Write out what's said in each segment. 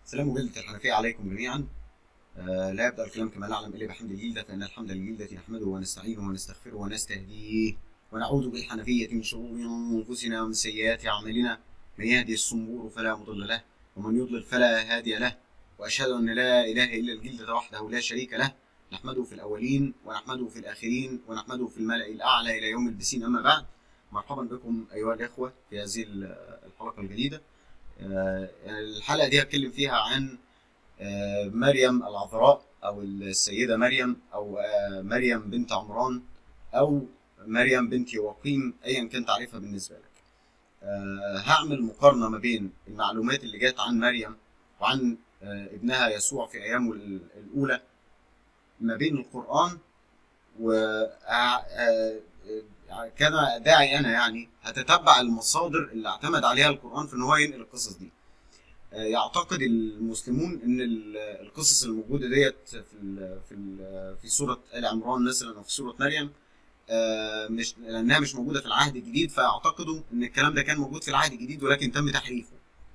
سلام جلدة الحنفية عليكم جميعا آه لا يبدأ الكلام كما نعلم إلا بحمد الجلدة فإن الحمد للجلدة نحمده ونستعينه ونستغفره ونستهديه ونعوذ بالحنفية من شرور أنفسنا ومن سيئات أعمالنا من يهدي الصنبور فلا مضل له ومن يضلل فلا هادي له وأشهد أن لا إله إلا الجلدة وحده لا شريك له نحمده في الأولين ونحمده في الآخرين ونحمده في الملأ الأعلى إلى يوم البسين أما بعد مرحبا بكم أيها الإخوة في هذه الحلقة الجديدة آه، الحلقة دي هتكلم فيها عن آه، مريم العذراء أو السيدة مريم أو آه، مريم بنت عمران أو مريم بنت يواقيم أيا كان تعريفها بالنسبة لك آه، هعمل مقارنة ما بين المعلومات اللي جات عن مريم وعن آه، ابنها يسوع في أيامه ال- الأولى ما بين القرآن و آه، آه، آه، كان داعي أنا يعني هتتبع المصادر اللي اعتمد عليها القرآن في إن هو ينقل القصص دي آه، يعتقد المسلمون ان ال- القصص الموجوده ديت في ال في ال في سوره ال عمران مثلا او في سوره مريم آه، مش لانها مش موجوده في العهد الجديد فيعتقدوا ان الكلام ده كان موجود في العهد الجديد ولكن تم تحريفه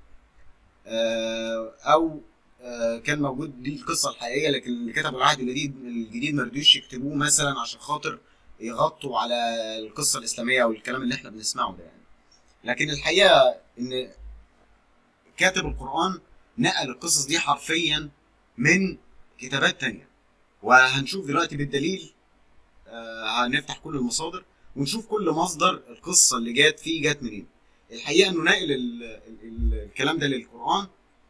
آه، او آه، كان موجود دي القصه الحقيقيه لكن اللي كتبوا العهد الجديد الجديد ما رضيوش يكتبوه مثلا عشان خاطر يغطوا على القصه الاسلاميه او الكلام اللي احنا بنسمعه ده يعني لكن الحقيقه ان كاتب القرآن نقل القصص دي حرفيا من كتابات تانية وهنشوف دلوقتي بالدليل آه، هنفتح كل المصادر ونشوف كل مصدر القصة اللي جات فيه جات منين الحقيقة انه ناقل ال- ال- ال- الكلام ده للقرآن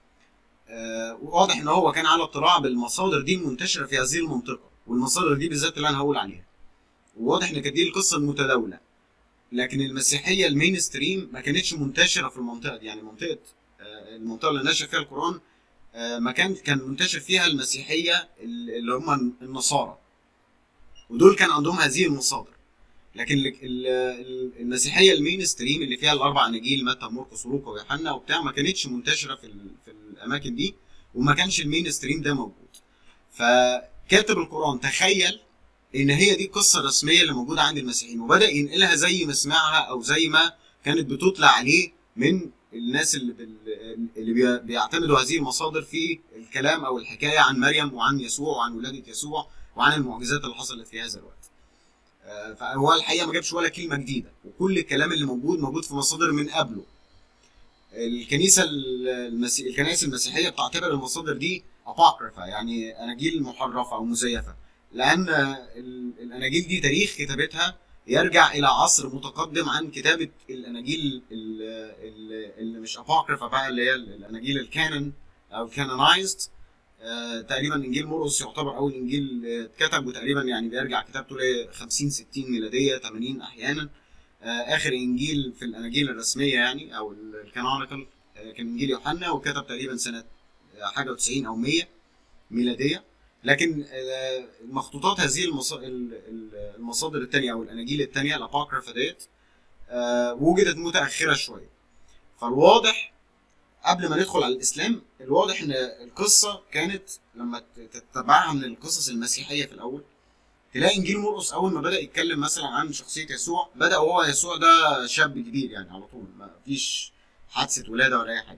آه، واضح ان هو كان على اطلاع بالمصادر دي المنتشرة في هذه المنطقة والمصادر دي بالذات اللي انا هقول عليها وواضح ان كانت دي القصة المتداولة لكن المسيحية المين ستريم ما كانتش منتشرة في المنطقة دي يعني منطقة آه، المنطقه اللي نشر فيها القران آه، مكان كان منتشر فيها المسيحيه اللي هم النصارى ودول كان عندهم هذه المصادر لكن ال- ال- المسيحيه المين ستريم اللي فيها الاربع اناجيل متى مرقس ولوقا ويوحنا وبتاع ما كانتش منتشره في ال- في الاماكن دي وما كانش المين ستريم ده موجود فكاتب القران تخيل ان هي دي القصه الرسميه اللي موجوده عند المسيحيين وبدا ينقلها زي ما سمعها او زي ما كانت بتطلع عليه من الناس اللي بال... اللي بي- بيعتمدوا هذه المصادر في الكلام او الحكايه عن مريم وعن يسوع وعن ولاده يسوع وعن المعجزات اللي حصلت في هذا الوقت. آه، فهو الحقيقه ما جابش ولا كلمه جديده وكل الكلام اللي موجود موجود في مصادر من قبله. الكنيسه المسي... الكنائس المسيحيه بتعتبر المصادر دي ابوكريفا يعني اناجيل محرفه او مزيفه لان ال- الاناجيل دي تاريخ كتابتها يرجع الى عصر متقدم عن كتابه الاناجيل ال- ال- اللي مش ابوكريفا بقى اللي هي الاناجيل الكانون او كانونايزد تقريبا انجيل مرقس يعتبر اول انجيل آه، اتكتب وتقريبا يعني بيرجع كتابته ل 50 60 ميلاديه 80 احيانا آه، اخر انجيل في الاناجيل الرسميه يعني او الكانونيكال كان انجيل يوحنا وكتب تقريبا سنه آه، حاجه و90 او 100 ميلاديه لكن آه، مخطوطات هذه المص- ال- ال- المصادر الثانيه او الاناجيل الثانيه الابوكريفا ديت آه، وجدت متاخره شويه فالواضح قبل ما ندخل على الاسلام الواضح ان القصه كانت لما ت- تتبعها من القصص المسيحيه في الاول تلاقي انجيل مرقس اول ما بدا يتكلم مثلا عن شخصيه يسوع بدا وهو يسوع ده شاب كبير يعني على طول ما فيش حادثه ولاده ولا اي حاجه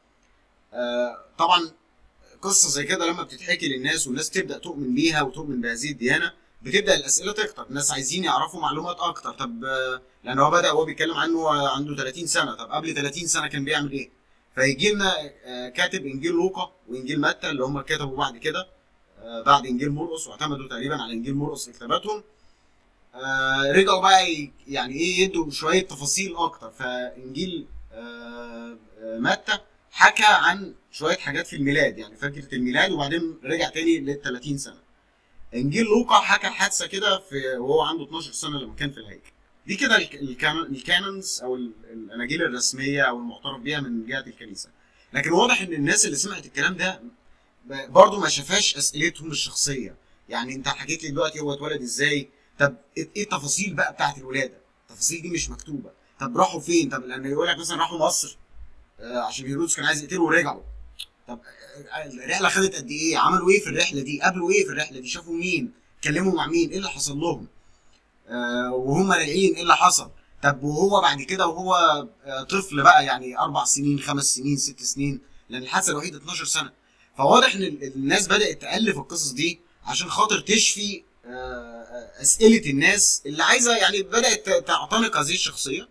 آه، طبعا قصه زي كده لما بتتحكي للناس والناس تبدا تؤمن بيها وتؤمن بهذه الديانه بتبدا الاسئله تكتر الناس عايزين يعرفوا معلومات اكتر طب آه، لان هو بدا هو بيتكلم عنه عنده 30 سنه طب قبل 30 سنه كان بيعمل ايه فيجي لنا آه، كاتب انجيل لوقا وانجيل متى اللي هم كتبوا بعد كده آه، بعد انجيل مرقس واعتمدوا تقريبا على انجيل مرقس في كتاباتهم آه، رجعوا بقى ي- يعني ايه يدوا شويه تفاصيل اكتر فانجيل آه، آه، متى حكى عن شويه حاجات في الميلاد يعني فكره الميلاد وبعدين رجع تاني لل 30 سنه انجيل لوقا حكى حادثه كده في وهو عنده 12 سنه لما كان في الهيكل دي كده الك- الكان- الكانونز او ال- الاناجيل الرسميه او المعترف بيها من جهه الكنيسه لكن واضح ان الناس اللي سمعت الكلام ده ب- برضه ما شافاش اسئلتهم الشخصيه يعني انت حكيت لي دلوقتي هو اتولد ازاي طب ايه إيه التفاصيل بقى بتاعت الولاده التفاصيل دي مش مكتوبه طب راحوا فين طب لان يقول لك مثلا راحوا مصر آه، عشان هيرودس كان عايز يقتله ورجعوا طب آه، الرحله خدت قد ايه عملوا ايه في الرحله دي قابلوا ايه في الرحله دي شافوا مين اتكلموا مع مين ايه اللي حصل لهم آه، وهم راجعين ايه اللي حصل طب وهو بعد كده وهو آه، طفل بقى يعني اربع سنين خمس سنين ست سنين لان الحادثه الوحيده 12 سنه فواضح ان ال- الناس بدات تالف القصص دي عشان خاطر تشفي آه، آه، اسئله الناس اللي عايزه يعني بدات ت- تعتنق هذه الشخصيه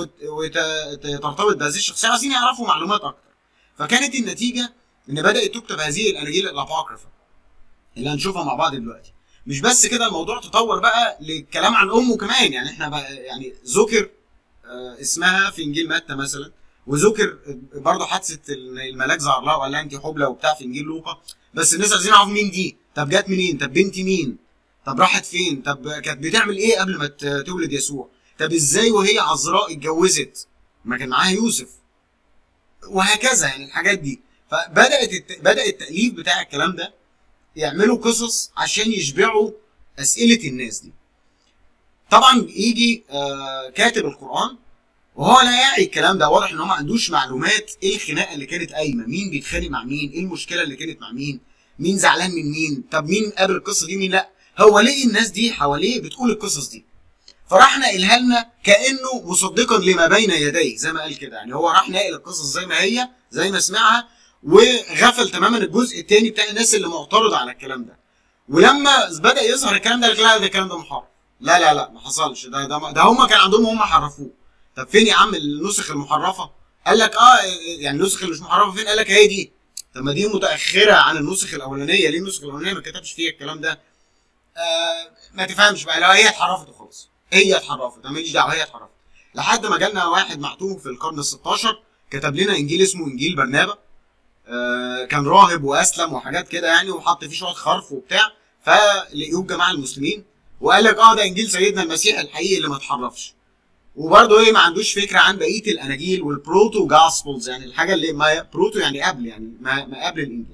وترتبط بهذه الشخصيه عايزين يعرفوا معلومات اكتر فكانت النتيجه ان بدات تكتب هذه الاناجيل الابوكريفا اللي هنشوفها مع بعض دلوقتي مش بس كده الموضوع تطور بقى للكلام عن امه كمان يعني احنا بقى يعني ذكر آه، اسمها في انجيل متى مثلا وذكر برضه حادثه إن الملاك ظهر لها وقال لها انت حبلى وبتاع في انجيل لوقا بس الناس عايزين يعرفوا مين دي طب جت منين طب بنت مين طب راحت فين طب كانت بتعمل ايه قبل ما ت- تولد يسوع طب ازاي وهي عذراء اتجوزت ما كان معاها يوسف وهكذا يعني الحاجات دي فبدات الت... بدا التاليف بتاع الكلام ده يعملوا قصص عشان يشبعوا اسئله الناس دي طبعا يجي آه كاتب القران وهو لا يعي الكلام ده واضح ان هو ما عندوش معلومات ايه الخناقه اللي كانت قايمه مين بيتخانق مع مين ايه المشكله اللي كانت مع مين مين زعلان من مين طب مين قابل القصه دي مين لا هو ليه الناس دي حواليه بتقول القصص دي فراح ناقلها لنا كانه مصدقا لما بين يديه زي ما قال كده يعني هو راح ناقل القصص زي ما هي زي ما سمعها وغفل تماما الجزء الثاني بتاع الناس اللي معترضه على الكلام ده ولما بدا يظهر الكلام ده قال لك لا ده الكلام ده محرف لا لا لا ما حصلش ده ده, ده هم كان عندهم هم حرفوه طب فين يا عم النسخ المحرفه قال لك اه يعني النسخ اللي مش محرفه فين قال لك هي دي طب ما دي متاخره عن النسخ الاولانيه ليه النسخ الاولانيه ما كتبش فيها الكلام ده آه ما تفهمش بقى لا هي اتحرفت وخلاص هي اتحرفت انا ماليش دعوه هي اتحرفت لحد ما جالنا واحد معتوه في القرن ال 16 كتب لنا انجيل اسمه انجيل برنابا آه كان راهب واسلم وحاجات كده يعني وحط فيه شويه خرف وبتاع فلقيوه الجماعه المسلمين وقال لك اه ده انجيل سيدنا المسيح الحقيقي اللي ما اتحرفش وبرضه ايه ما عندوش فكره عن بقيه الاناجيل والبروتو جاسبلز يعني الحاجه اللي ما بروتو يعني قبل يعني ما, ما قبل الانجيل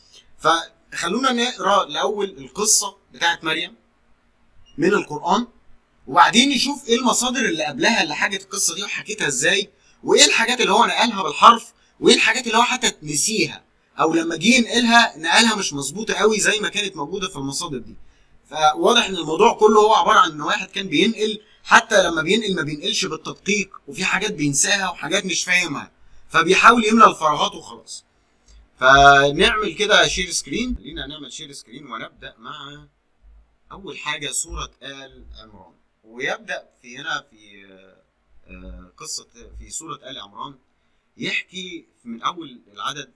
فخلونا نقرا الاول القصه بتاعت مريم من القران وبعدين نشوف ايه المصادر اللي قبلها اللي حكت القصه دي وحكيتها ازاي وايه الحاجات اللي هو نقلها بالحرف وايه الحاجات اللي هو حتى نسيها او لما جه ينقلها نقلها مش مظبوطه قوي زي ما كانت موجوده في المصادر دي فواضح ان الموضوع كله هو عباره عن ان واحد كان بينقل حتى لما بينقل ما بينقلش بالتدقيق وفي حاجات بينساها وحاجات مش فاهمها فبيحاول يملى الفراغات وخلاص فنعمل كده شير سكرين خلينا نعمل شير سكرين ونبدا مع اول حاجه سوره ال عمران ويبدا في هنا في آه، قصه في سوره ال عمران يحكي من اول العدد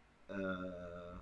آه،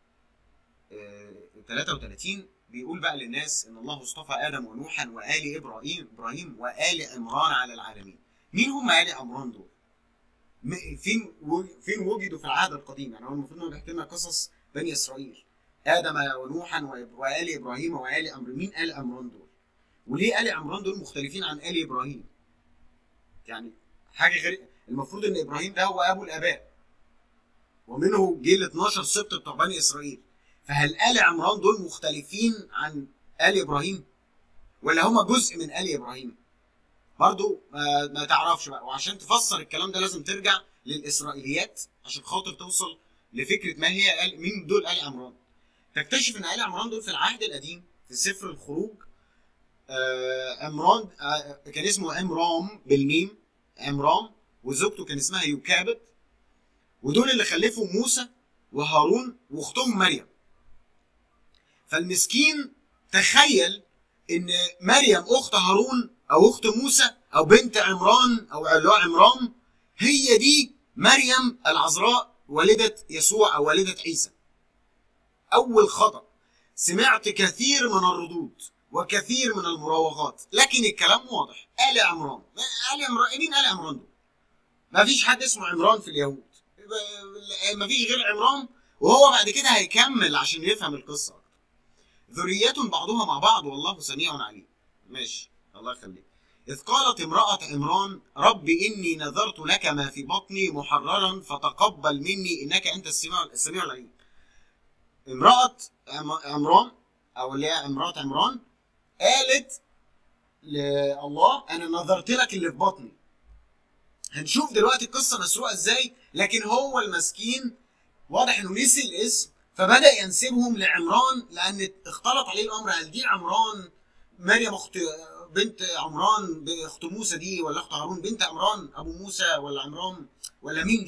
آه، 33 بيقول بقى للناس ان الله اصطفى ادم ونوحا وال ابراهيم ابراهيم وال عمران على العالمين. مين هم ال عمران دول؟ م- فين و- فين وجدوا في العهد القديم؟ يعني هو المفروض انه بيحكي لنا قصص بني اسرائيل. ادم ونوحا وإب- وال ابراهيم وال عمران، مين ال عمران دول؟ وليه ال عمران دول مختلفين عن ال ابراهيم؟ يعني حاجه غير المفروض ان ابراهيم ده هو ابو الاباء. ومنه جه ال 12 سبط بتوع بني اسرائيل. فهل آل عمران دول مختلفين عن آل إبراهيم؟ ولا هما جزء من آل إبراهيم؟ برضو ما, ما تعرفش بقى وعشان تفسر الكلام ده لازم ترجع للإسرائيليات عشان خاطر توصل لفكرة ما هي آل مين دول آل عمران؟ تكتشف إن آل عمران دول في العهد القديم في سفر الخروج آه عمران آه كان اسمه عمرام بالميم عمرام وزوجته كان اسمها يوكابد ودول اللي خلفوا موسى وهارون واختهم مريم فالمسكين تخيل ان مريم اخت هارون او اخت موسى او بنت عمران او اللي هو عمران هي دي مريم العذراء والدة يسوع او والدة عيسى اول خطأ سمعت كثير من الردود وكثير من المراوغات لكن الكلام واضح آل عمران آل عمران مين آل عمران دول ما فيش حد اسمه عمران في اليهود ما فيش غير عمران وهو بعد كده هيكمل عشان يفهم القصه اكتر ذرية بعضها مع بعض والله سميع عليم ماشي الله يخليك إذ قالت امرأة عمران رب إني نذرت لك ما في بطني محررا فتقبل مني إنك أنت السميع السميع العليم امرأة عم- عمران أو اللي هي امرأة عمران قالت لله أنا نذرت لك اللي في بطني هنشوف دلوقتي القصة مسروقة إزاي لكن هو المسكين واضح إنه نسي الاسم فبدا ينسبهم لعمران لان اختلط عليه الامر هل دي عمران مريم اخت بنت عمران اخت موسى دي ولا اخت هارون بنت عمران ابو موسى ولا عمران ولا مين دي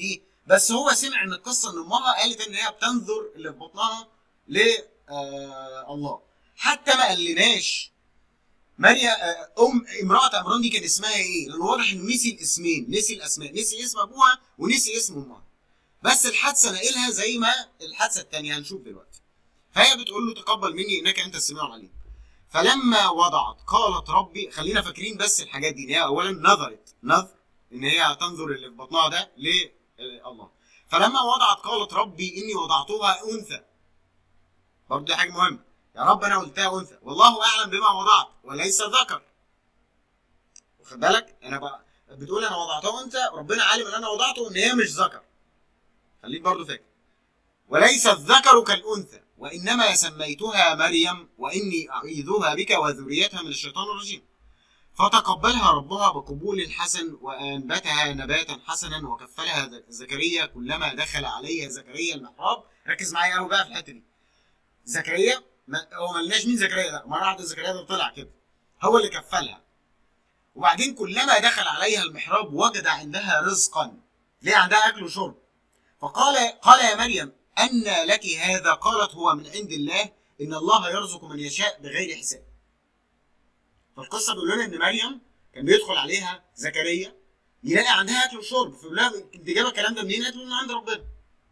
بس هو سمع ان القصه ان امها قالت ان هي بتنظر اللي في بطنها ل آه الله حتى ما قالناش مريم آه، ام امراه عمران دي كان اسمها ايه؟ لان واضح انه نسي الاسمين نسي الاسماء نسي اسم ابوها ونسي اسم امها بس الحادثه ناقلها زي ما الحادثه الثانيه هنشوف دلوقتي فهي بتقول له تقبل مني انك انت السميع العليم فلما وضعت قالت ربي خلينا فاكرين بس الحاجات دي ان هي اولا نظرت نظر ان هي تنظر اللي في بطنها ده لله فلما وضعت قالت ربي اني وضعتها انثى برضه دي حاجه مهمه يا رب انا قلتها انثى والله اعلم بما وضعت وليس ذكر واخد بالك انا بقى بتقول انا وضعتها انثى ربنا عالم ان انا وضعته ان هي مش ذكر خليك برضه فاكر وليس الذكر كالانثى وانما سميتها مريم واني اعيذها بك وذريتها من الشيطان الرجيم فتقبلها ربها بقبول حسن وانبتها نباتا حسنا وكفلها زكريا كلما دخل عليها زكريا المحراب ركز معايا قوي بقى في الحته دي زكريا ما هو ملناش مين زكريا ده مره واحده زكريا ده طلع كده هو اللي كفلها وبعدين كلما دخل عليها المحراب وجد عندها رزقا ليه عندها اكل وشرب فقال قال يا مريم أن لك هذا قالت هو من عند الله إن الله يرزق من يشاء بغير حساب فالقصة بيقول لنا إن مريم كان بيدخل عليها زكريا يلاقي عندها أكل وشرب فيقول لها أنت جايبة الكلام ده منين؟ قالت له من عند ربنا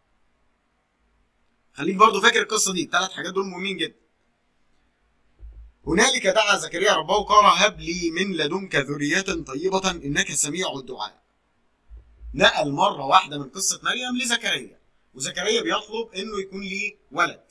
خليك برضو فاكر القصة دي الثلاث حاجات دول مهمين جدا هنالك دعا زكريا ربه قال هب لي من لدنك ذرية طيبة إنك سميع الدعاء نقل مرة واحدة من قصة مريم لزكريا وزكريا بيطلب انه يكون ليه ولد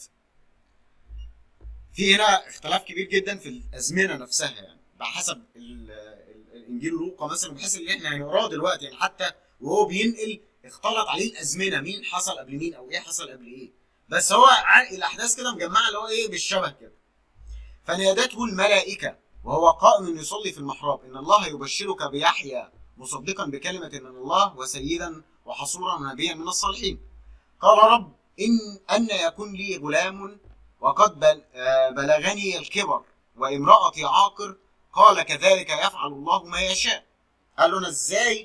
في هنا اختلاف كبير جدا في الازمنه نفسها يعني بحسب الانجيل لوقا مثلا بحيث اللي احنا هنقراه دلوقتي يعني حتى وهو بينقل اختلط عليه الازمنه مين حصل قبل مين او ايه حصل قبل ايه بس هو الاحداث كده مجمعه اللي هو ايه بالشبه كده فنادته الملائكه وهو قائم يصلي في المحراب ان الله يبشرك بيحيى مصدقا بكلمه من الله وسيدا وحصورا ونبيا من الصالحين قال رب إن أن يكون لي غلام وقد آه، بلغني الكبر وامرأتي عاقر قال كذلك يفعل الله ما يشاء قال له أنا إزاي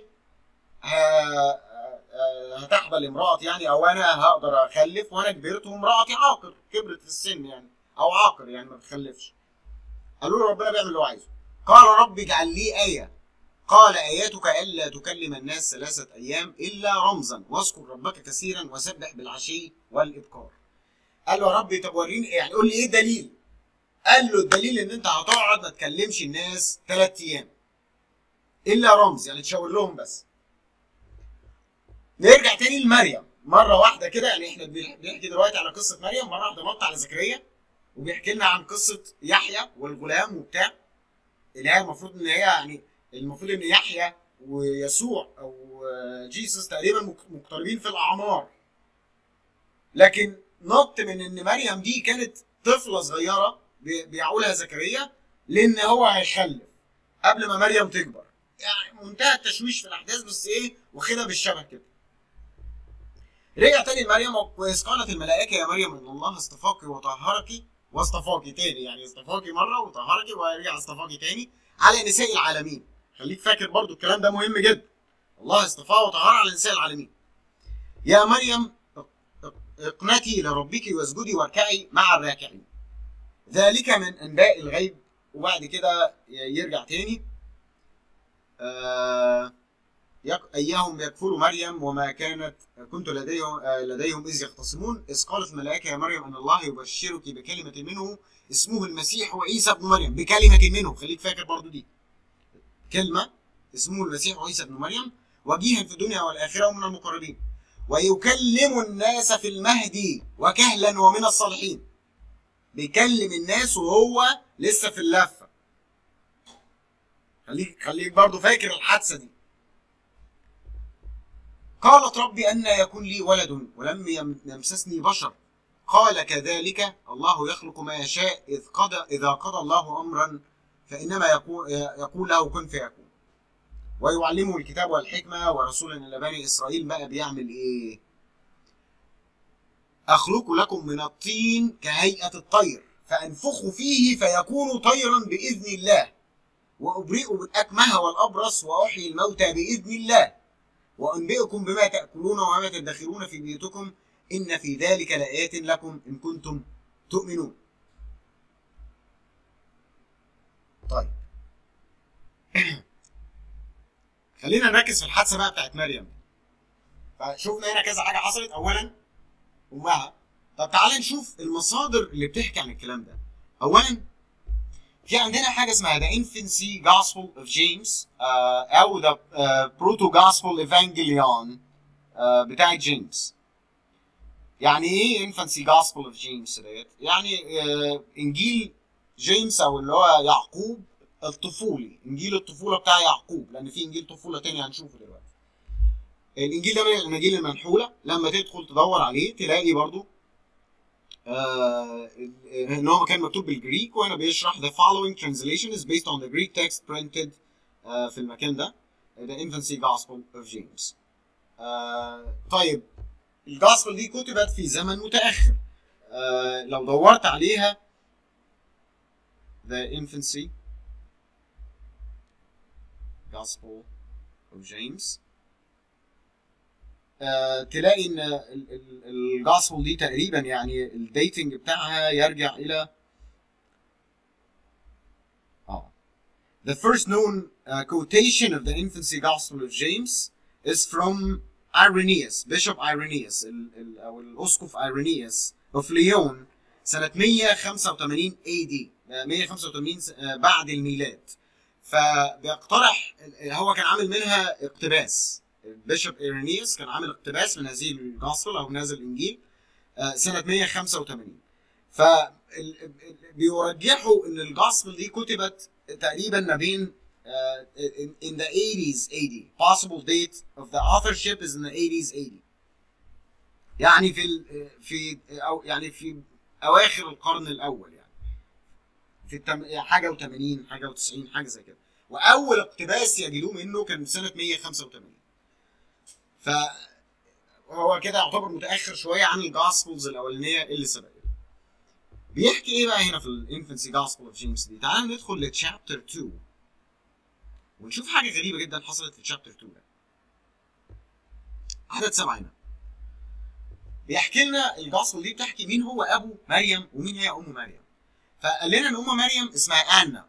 هتحبل امرأتي يعني أو أنا هقدر أخلف وأنا كبرت وامرأتي عاقر كبرت في السن يعني أو عاقر يعني ما بتخلفش قالوا له ربنا بيعمل اللي هو عايزه قال رب اجعل لي آية قال آياتك ألا تكلم الناس ثلاثة أيام إلا رمزا واذكر ربك كثيرا وسبح بالعشي والإبكار قال له يا رب طب وريني يعني قول لي إيه الدليل قال له الدليل إن أنت هتقعد ما تكلمش الناس ثلاث أيام إلا رمز يعني تشاور لهم بس نرجع تاني لمريم مرة واحدة كده يعني احنا بنحكي دلوقتي على قصة مريم مرة واحدة نط على زكريا وبيحكي لنا عن قصة يحيى والغلام وبتاع اللي هي المفروض ان هي يعني المفروض ان يحيى ويسوع او جيسوس تقريبا مقتربين في الاعمار لكن نط من ان مريم دي كانت طفله صغيره بيعولها زكريا لان هو هيخلف قبل ما مريم تكبر يعني منتهى التشويش في الاحداث بس ايه واخدها بالشبه كده رجع تاني لمريم واذ قالت الملائكه يا مريم ان الله اصطفاك وطهرك واصطفاك تاني يعني اصطفاك مره وطهرك ورجع اصطفاك تاني على نساء العالمين خليك فاكر برضو الكلام ده مهم جدا الله اصطفاه وطهر على نساء العالمين يا مريم اقنتي لربك واسجدي واركعي مع الراكعين ذلك من انباء الغيب وبعد كده يرجع تاني آه اياهم يكفروا مريم وما كانت كنت لديهم آه لديهم اذ يختصمون اذ قالت الملائكه يا مريم ان الله يبشرك بكلمه منه اسمه المسيح وعيسى ابن مريم بكلمه منه خليك فاكر برضو دي كلمة اسمه المسيح عيسى ابن مريم وجيها في الدنيا والآخرة ومن المقربين ويكلم الناس في المهدي وكهلا ومن الصالحين بيكلم الناس وهو لسه في اللفة خليك خليك برضه فاكر الحادثة دي قالت ربي أن يكون لي ولد ولم يمسسني بشر قال كذلك الله يخلق ما يشاء إذ قضى إذا قضى الله أمرا فإنما يقول, يقول له كن فيكون ويعلمه الكتاب والحكمة ورسولا إلى بني إسرائيل بقى بيعمل إيه؟ أخلق لكم من الطين كهيئة الطير فأنفخ فيه فيكون طيرا بإذن الله وأبرئ الأكمه والأبرص وأحيي الموتى بإذن الله وانبئكم بما تاكلون وما تدخرون في بيوتكم ان في ذلك لايات لكم ان كنتم تؤمنون طيب خلينا نركز في الحادثه بقى بتاعت مريم فشوفنا هنا كذا حاجه حصلت اولا امها طب تعالى نشوف المصادر اللي بتحكي عن الكلام ده اولا في عندنا حاجه اسمها The Infancy Gospel of James آه او The uh, Proto Gospel Evangelion آه بتاعت جيمس يعني ايه Infancy Gospel of James ديت يعني آه انجيل جيمس او اللي هو يعقوب الطفولي انجيل الطفوله بتاع يعقوب لان في انجيل طفوله تاني هنشوفه دلوقتي الانجيل ده من الاناجيل المنحوله لما تدخل تدور عليه تلاقي برضو آه ان هو كان مكتوب بالجريك وهنا بيشرح the following translation is based on the Greek text printed آه في المكان ده the infancy gospel of James آه طيب الجاسبل دي كتبت في زمن متاخر آه لو دورت عليها the infancy gospel of James آه تلاقي ان الجاسبل دي تقريبا يعني الديتنج بتاعها يرجع الى اه The first known uh, quotation of the infancy gospel of James is from Irenaeus, Bishop Irenaeus ال, ال, او الاسقف Irenaeus of Lyon سنة 185 AD 185 بعد الميلاد فبيقترح هو كان عامل منها اقتباس بيشوب ايرينيوس كان عامل اقتباس من هذه الجاسبل او من هذا الانجيل سنه 185 ف بيرجحوا ان الجاسبل دي كتبت تقريبا ما بين in the 80s AD possible date of the authorship is in the 80s AD يعني في ال في او يعني في اواخر القرن الاول يعني في التم... حاجه و80 حاجه و90 حاجه زي كده واول اقتباس يجدوه منه كان سنه 185 فهو كده يعتبر متاخر شويه عن الجاسبلز الاولانيه اللي سبقت بيحكي ايه بقى هنا في الانفنسي جاسبل اوف جيمس دي تعال ندخل لتشابتر 2 ونشوف حاجه غريبه جدا حصلت في تشابتر 2 ده عدد سبعه هنا بيحكي لنا الجاسبل دي بتحكي مين هو ابو مريم ومين هي ام مريم فقال لنا ان ام مريم اسمها انا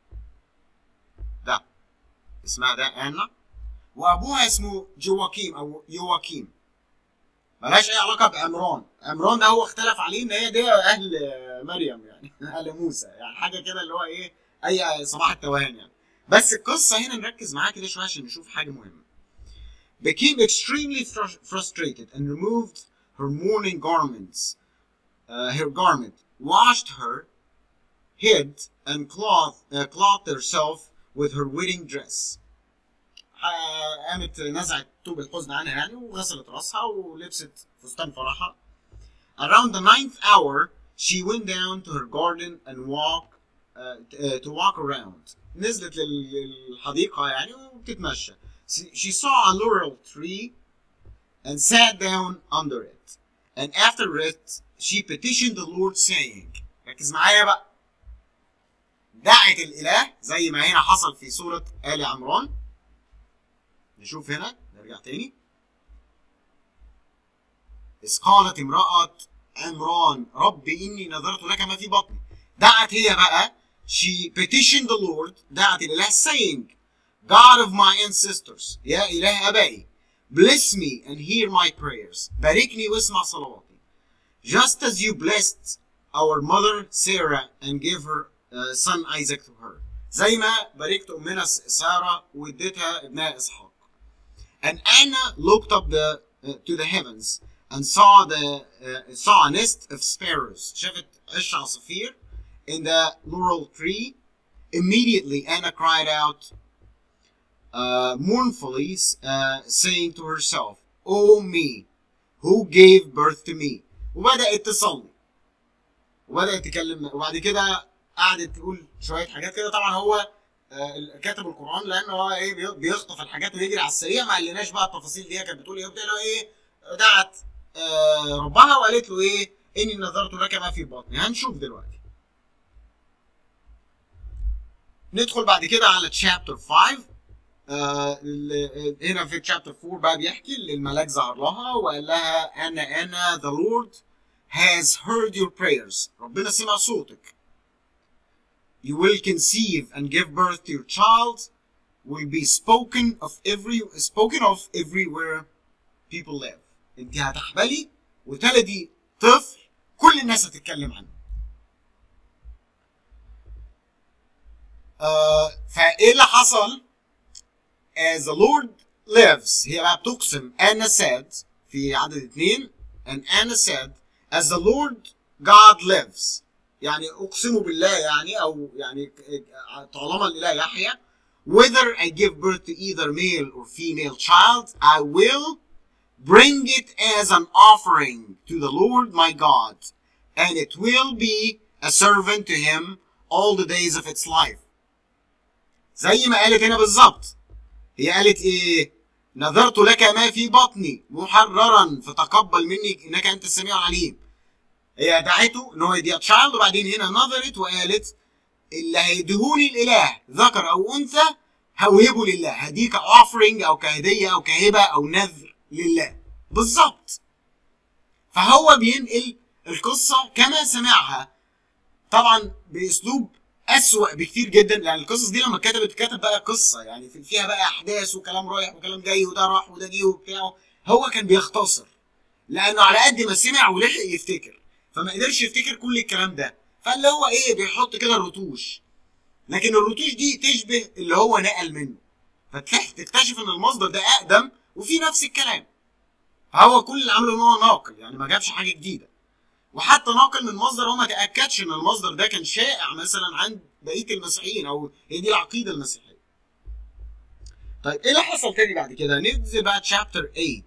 ده اسمها ده انا وابوها اسمه جواكيم او يواكيم ملهاش اي علاقه بعمران عمران ده هو اختلف عليه ان هي دي اهل مريم يعني اهل موسى يعني حاجه كده اللي هو ايه اي صباح التوهان يعني بس القصه هنا نركز معاها كده شويه عشان نشوف حاجه مهمه became extremely frustrated and removed her mourning garments uh, her garment washed her head and clothed, uh, clothed herself with her wedding dress قامت نزعت طوب الحزن عنها يعني وغسلت راسها ولبست فستان فرحها. Around the ninth hour she went down to her garden and walk uh, to walk around. نزلت للحديقة يعني وبتتمشى. She saw a laurel tree and sat down under it. And after it she petitioned the Lord saying ركز معايا بقى. دعت الإله زي ما هنا حصل في سورة آل عمران نشوف هنا نرجع تاني إذ قالت امرأة عمران رب إني نذرت لك ما في بطني دعت هي بقى she petitioned the Lord دعت الإله saying God of my ancestors يا إله آبائي bless me and hear my prayers باركني واسمع صلواتي just as you blessed our mother Sarah and gave her uh, son Isaac to her زي ما باركت أمنا سارة واديتها ابنها إسحاق And Anna looked up the, uh, to the heavens and saw the uh, saw a nest of sparrows. شافت عش عصافير in the laurel tree. Immediately Anna cried out uh, mournfully, saying to herself, "Oh me, who gave birth to me?" وبدأت تصلي. وبدأت تكلم وبعد كده قعدت تقول شوية حاجات كده طبعا هو كاتب القران لان هو ايه بيخطف الحاجات ويجري على السريع ما قالناش بقى التفاصيل دي كانت بتقول ايه وبتاع ايه دعت آه ربها وقالت له ايه اني نذرت لك ما في بطني هنشوف دلوقتي ندخل بعد كده على تشابتر 5 آه ال- هنا في chapter 4 بقى بيحكي الملاك ظهر لها وقال لها انا انا the Lord has heard your prayers ربنا سمع صوتك you will conceive and give birth to your child will be spoken of every spoken of everywhere people live انت هتحبلي وتلدي طفل كل الناس هتتكلم عنه آه فايه اللي حصل as the Lord lives هي بقى بتقسم Anna said في عدد اثنين and Anna said as the Lord God lives يعني اقسم بالله يعني او يعني طالما الاله يحيى whether I give birth to either male or female child I will bring it as an offering to the Lord my God and it will be a servant to him all the days of its life زي ما قالت هنا بالظبط هي قالت ايه نذرت لك ما في بطني محررا فتقبل مني انك انت السميع العليم هي دعته ان هو يديها تشايلد وبعدين هنا نظرت وقالت اللي هيديهولي الاله ذكر او انثى هوهبه لله هديك اوفرنج او كهديه او كهبه او نذر لله بالظبط فهو بينقل القصه كما سمعها طبعا باسلوب اسوأ بكتير جدا لان القصص دي لما اتكتبت اتكتب بقى قصه يعني في- فيها بقى احداث وكلام رايح وكلام جاي وده راح وده جه وبتاع هو كان بيختصر لانه على قد ما سمع ولحق يفتكر فما قدرش يفتكر كل الكلام ده فاللي هو ايه بيحط كده الرتوش لكن الرتوش دي تشبه اللي هو نقل منه فتكتشف ان المصدر ده اقدم وفي نفس الكلام فهو كل اللي عمله ان هو ناقل يعني ما جابش حاجه جديده وحتى ناقل من مصدر هو ما تاكدش ان المصدر ده كان شائع مثلا عند بقيه المسيحيين او هي دي العقيده المسيحيه طيب ايه اللي حصل تاني بعد كده ننزل بقى chapter 8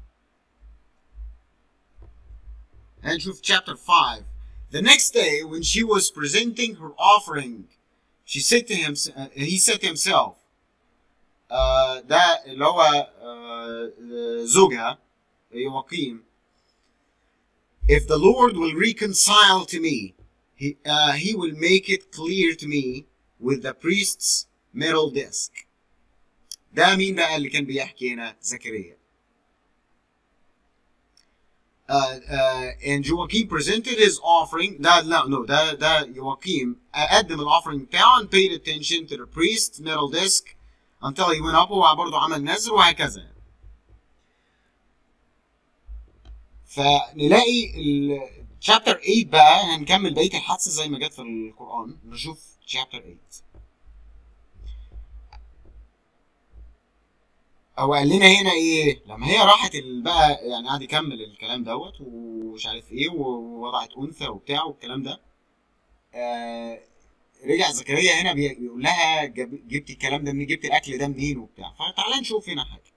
هنشوف chapter 5 The next day when she was presenting her offering she said to him uh, he said to himself uh, ده اللي هو uh, زوجها يواقيم If the Lord will reconcile to me, he, uh, he will make it clear to me with the priest's metal disc. ده مين بقى اللي كان بيحكي هنا؟ زكريا. Uh, uh, and Joachim presented his offering. ده لا no ده ده يواقيم قدم الاوفرنج بتاعه and paid attention to the priest's metal disc until he went up هو برضه عمل نذر وهكذا يعني. فنلاقي ال chapter 8 بقى هنكمل بقيه الحادثه زي ما جت في القران نشوف chapter 8 هو قال لنا هنا ايه لما هي راحت ال- بقى يعني قعد يكمل الكلام دوت ومش عارف ايه ووضعت انثى وبتاع والكلام ده آه رجع زكريا هنا بي- بيقول لها جب- جبت الكلام ده منين جبت الاكل ده منين وبتاع فتعالى نشوف هنا حاجه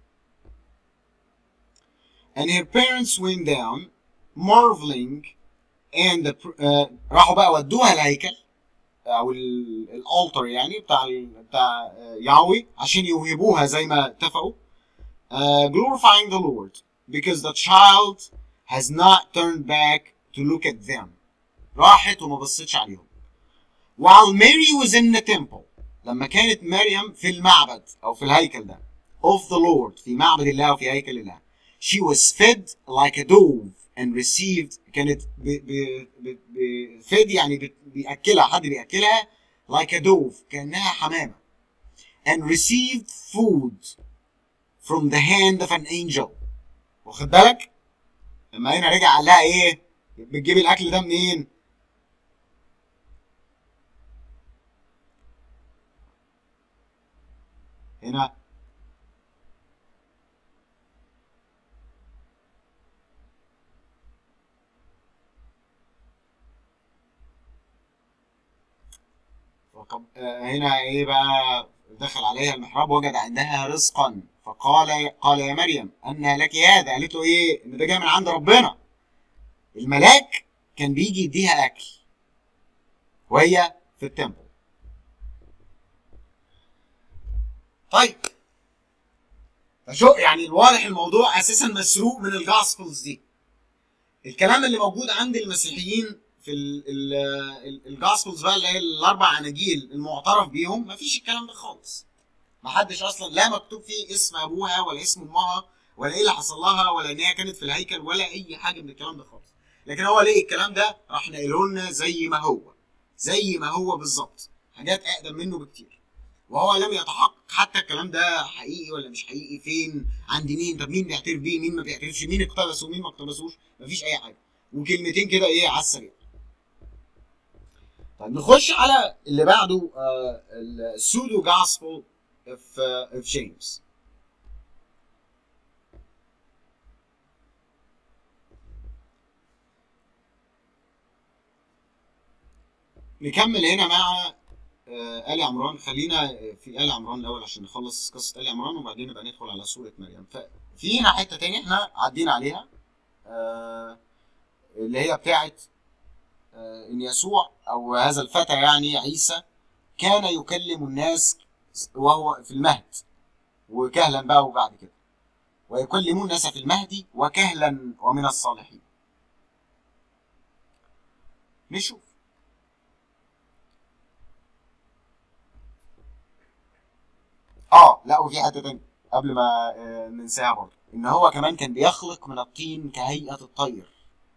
and her parents went down marveling and the, pr- uh, راحوا بقى ودوها الهيكل او ال- الالتر يعني بتاع ال- بتاع آه، يهوه عشان يوهبوها زي ما اتفقوا uh, glorifying the Lord because the child has not turned back to look at them راحت وما بصتش عليهم while Mary was in the temple لما كانت مريم في المعبد او في الهيكل ده of the Lord في معبد الله وفي هيكل الله she was fed like a dove and received كانت ب ب ب ب fed يعني بت- بيأكلها حد بيأكلها like a dove كأنها حمامة and received food from the hand of an angel واخد بالك لما هنا رجع قال لها ايه بتجيب الاكل ده منين هنا وقب- آه، هنا ايه بقى دخل عليها المحراب وجد عندها رزقا فقال قال يا مريم أن لك هذا قالت له ايه ان ده جاي من عند ربنا الملاك كان بيجي يديها اكل وهي في التمبل طيب فشو يعني الواضح الموضوع اساسا مسروق من الجاسبلز دي الكلام اللي موجود عند المسيحيين في الجاسبلز بقى اللي هي الاربع اناجيل المعترف بيهم مفيش الكلام ده خالص ما حدش اصلا لا مكتوب فيه اسم ابوها ولا اسم امها ولا ايه اللي حصل لها ولا ان هي كانت في الهيكل ولا اي حاجه من الكلام ده خالص لكن هو ليه الكلام ده راح نقله لنا زي ما هو زي ما هو بالظبط حاجات اقدم منه بكتير وهو لم يتحقق حتى الكلام ده حقيقي ولا مش حقيقي فين عند مين طب مين بيعترف بيه مين ما بيعترفش مين اقتبس ومين ما اقتبسوش مفيش اي حاجه وكلمتين كده ايه على السريع طيب نخش على اللي بعده السودو جاسبل اوف اوف جيمس نكمل هنا مع آه، آل عمران خلينا في آل عمران الأول عشان نخلص قصة آل عمران وبعدين نبقى ندخل على سورة مريم ففي هنا حتة تانية احنا عدينا عليها آه، اللي هي بتاعت آه، إن يسوع أو هذا الفتى يعني عيسى كان يكلم الناس وهو في المهد وكهلا بقى وبعد كده ويكلمون الناس في المهد وكهلا ومن الصالحين نشوف اه لا وفي حته تانية قبل ما آه، ننساها برضه ان هو كمان كان بيخلق من الطين كهيئه الطير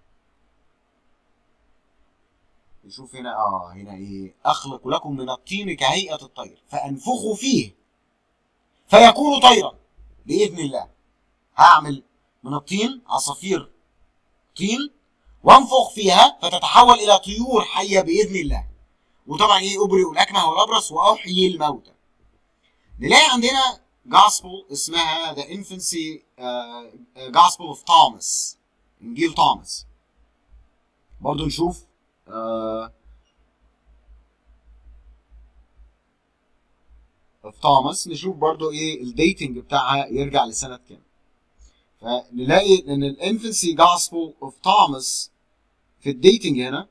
نشوف هنا اه هنا ايه اخلق لكم من الطين كهيئه الطير فانفخوا فيه فيكون طيرا باذن الله هعمل من الطين عصافير طين وانفخ فيها فتتحول الى طيور حيه باذن الله وطبعا ايه ابرئ الاكمه والابرص واحيي الموتى نلاقي عندنا gospel اسمها the infancy uh, gospel of Thomas انجيل توماس برضو نشوف uh, of توماس نشوف برضو ايه الديتنج بتاعها يرجع لسنة كام فنلاقي ان الانفنسي جاسبل اوف توماس في الديتنج هنا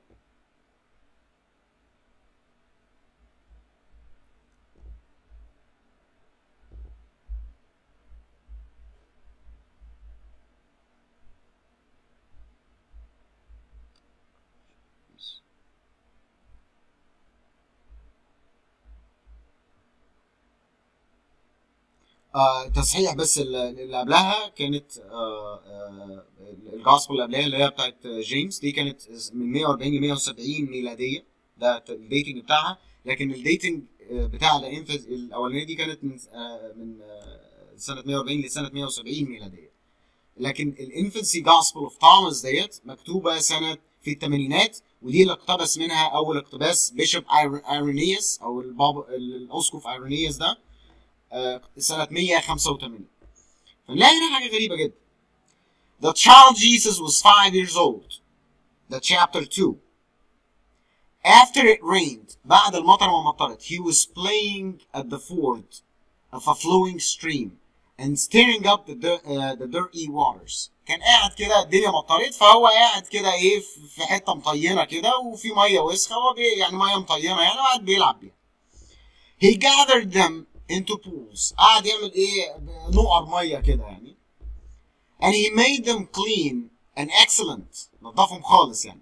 آه تصحيح بس اللي اللي قبلها كانت آه آه الجاسبل اللي قبلها اللي هي بتاعت جيمس دي كانت من 140 ل 170 ميلاديه ده الديتنج بتاعها لكن الديتنج آه، بتاع الانفز الاولانيه دي كانت من آه من آه سنه 140 لسنه 170 ميلاديه لكن الانفنسي جاسبل اوف توماس ديت مكتوبه سنه في الثمانينات ودي اللي اقتبس منها اول اقتباس بيشوب ايرونيوس او البابا الاسقف ايرونيوس ده آه، سنة 185 فنلاقي هنا حاجة غريبة جدا The child Jesus was five years old ده chapter 2 After it rained بعد المطر ما مطرت he was playing at the ford of a flowing stream and stirring up the, dir- uh, the dirty waters كان قاعد كده الدنيا مطرت فهو قاعد كده ايه في حته مطينه كده وفي ميه وسخه هو بي- يعني ميه مطينه يعني وقاعد بيلعب بيها he gathered them into pools قعد يعمل ايه نقر ميه كده يعني and he made them clean and excellent نظفهم خالص يعني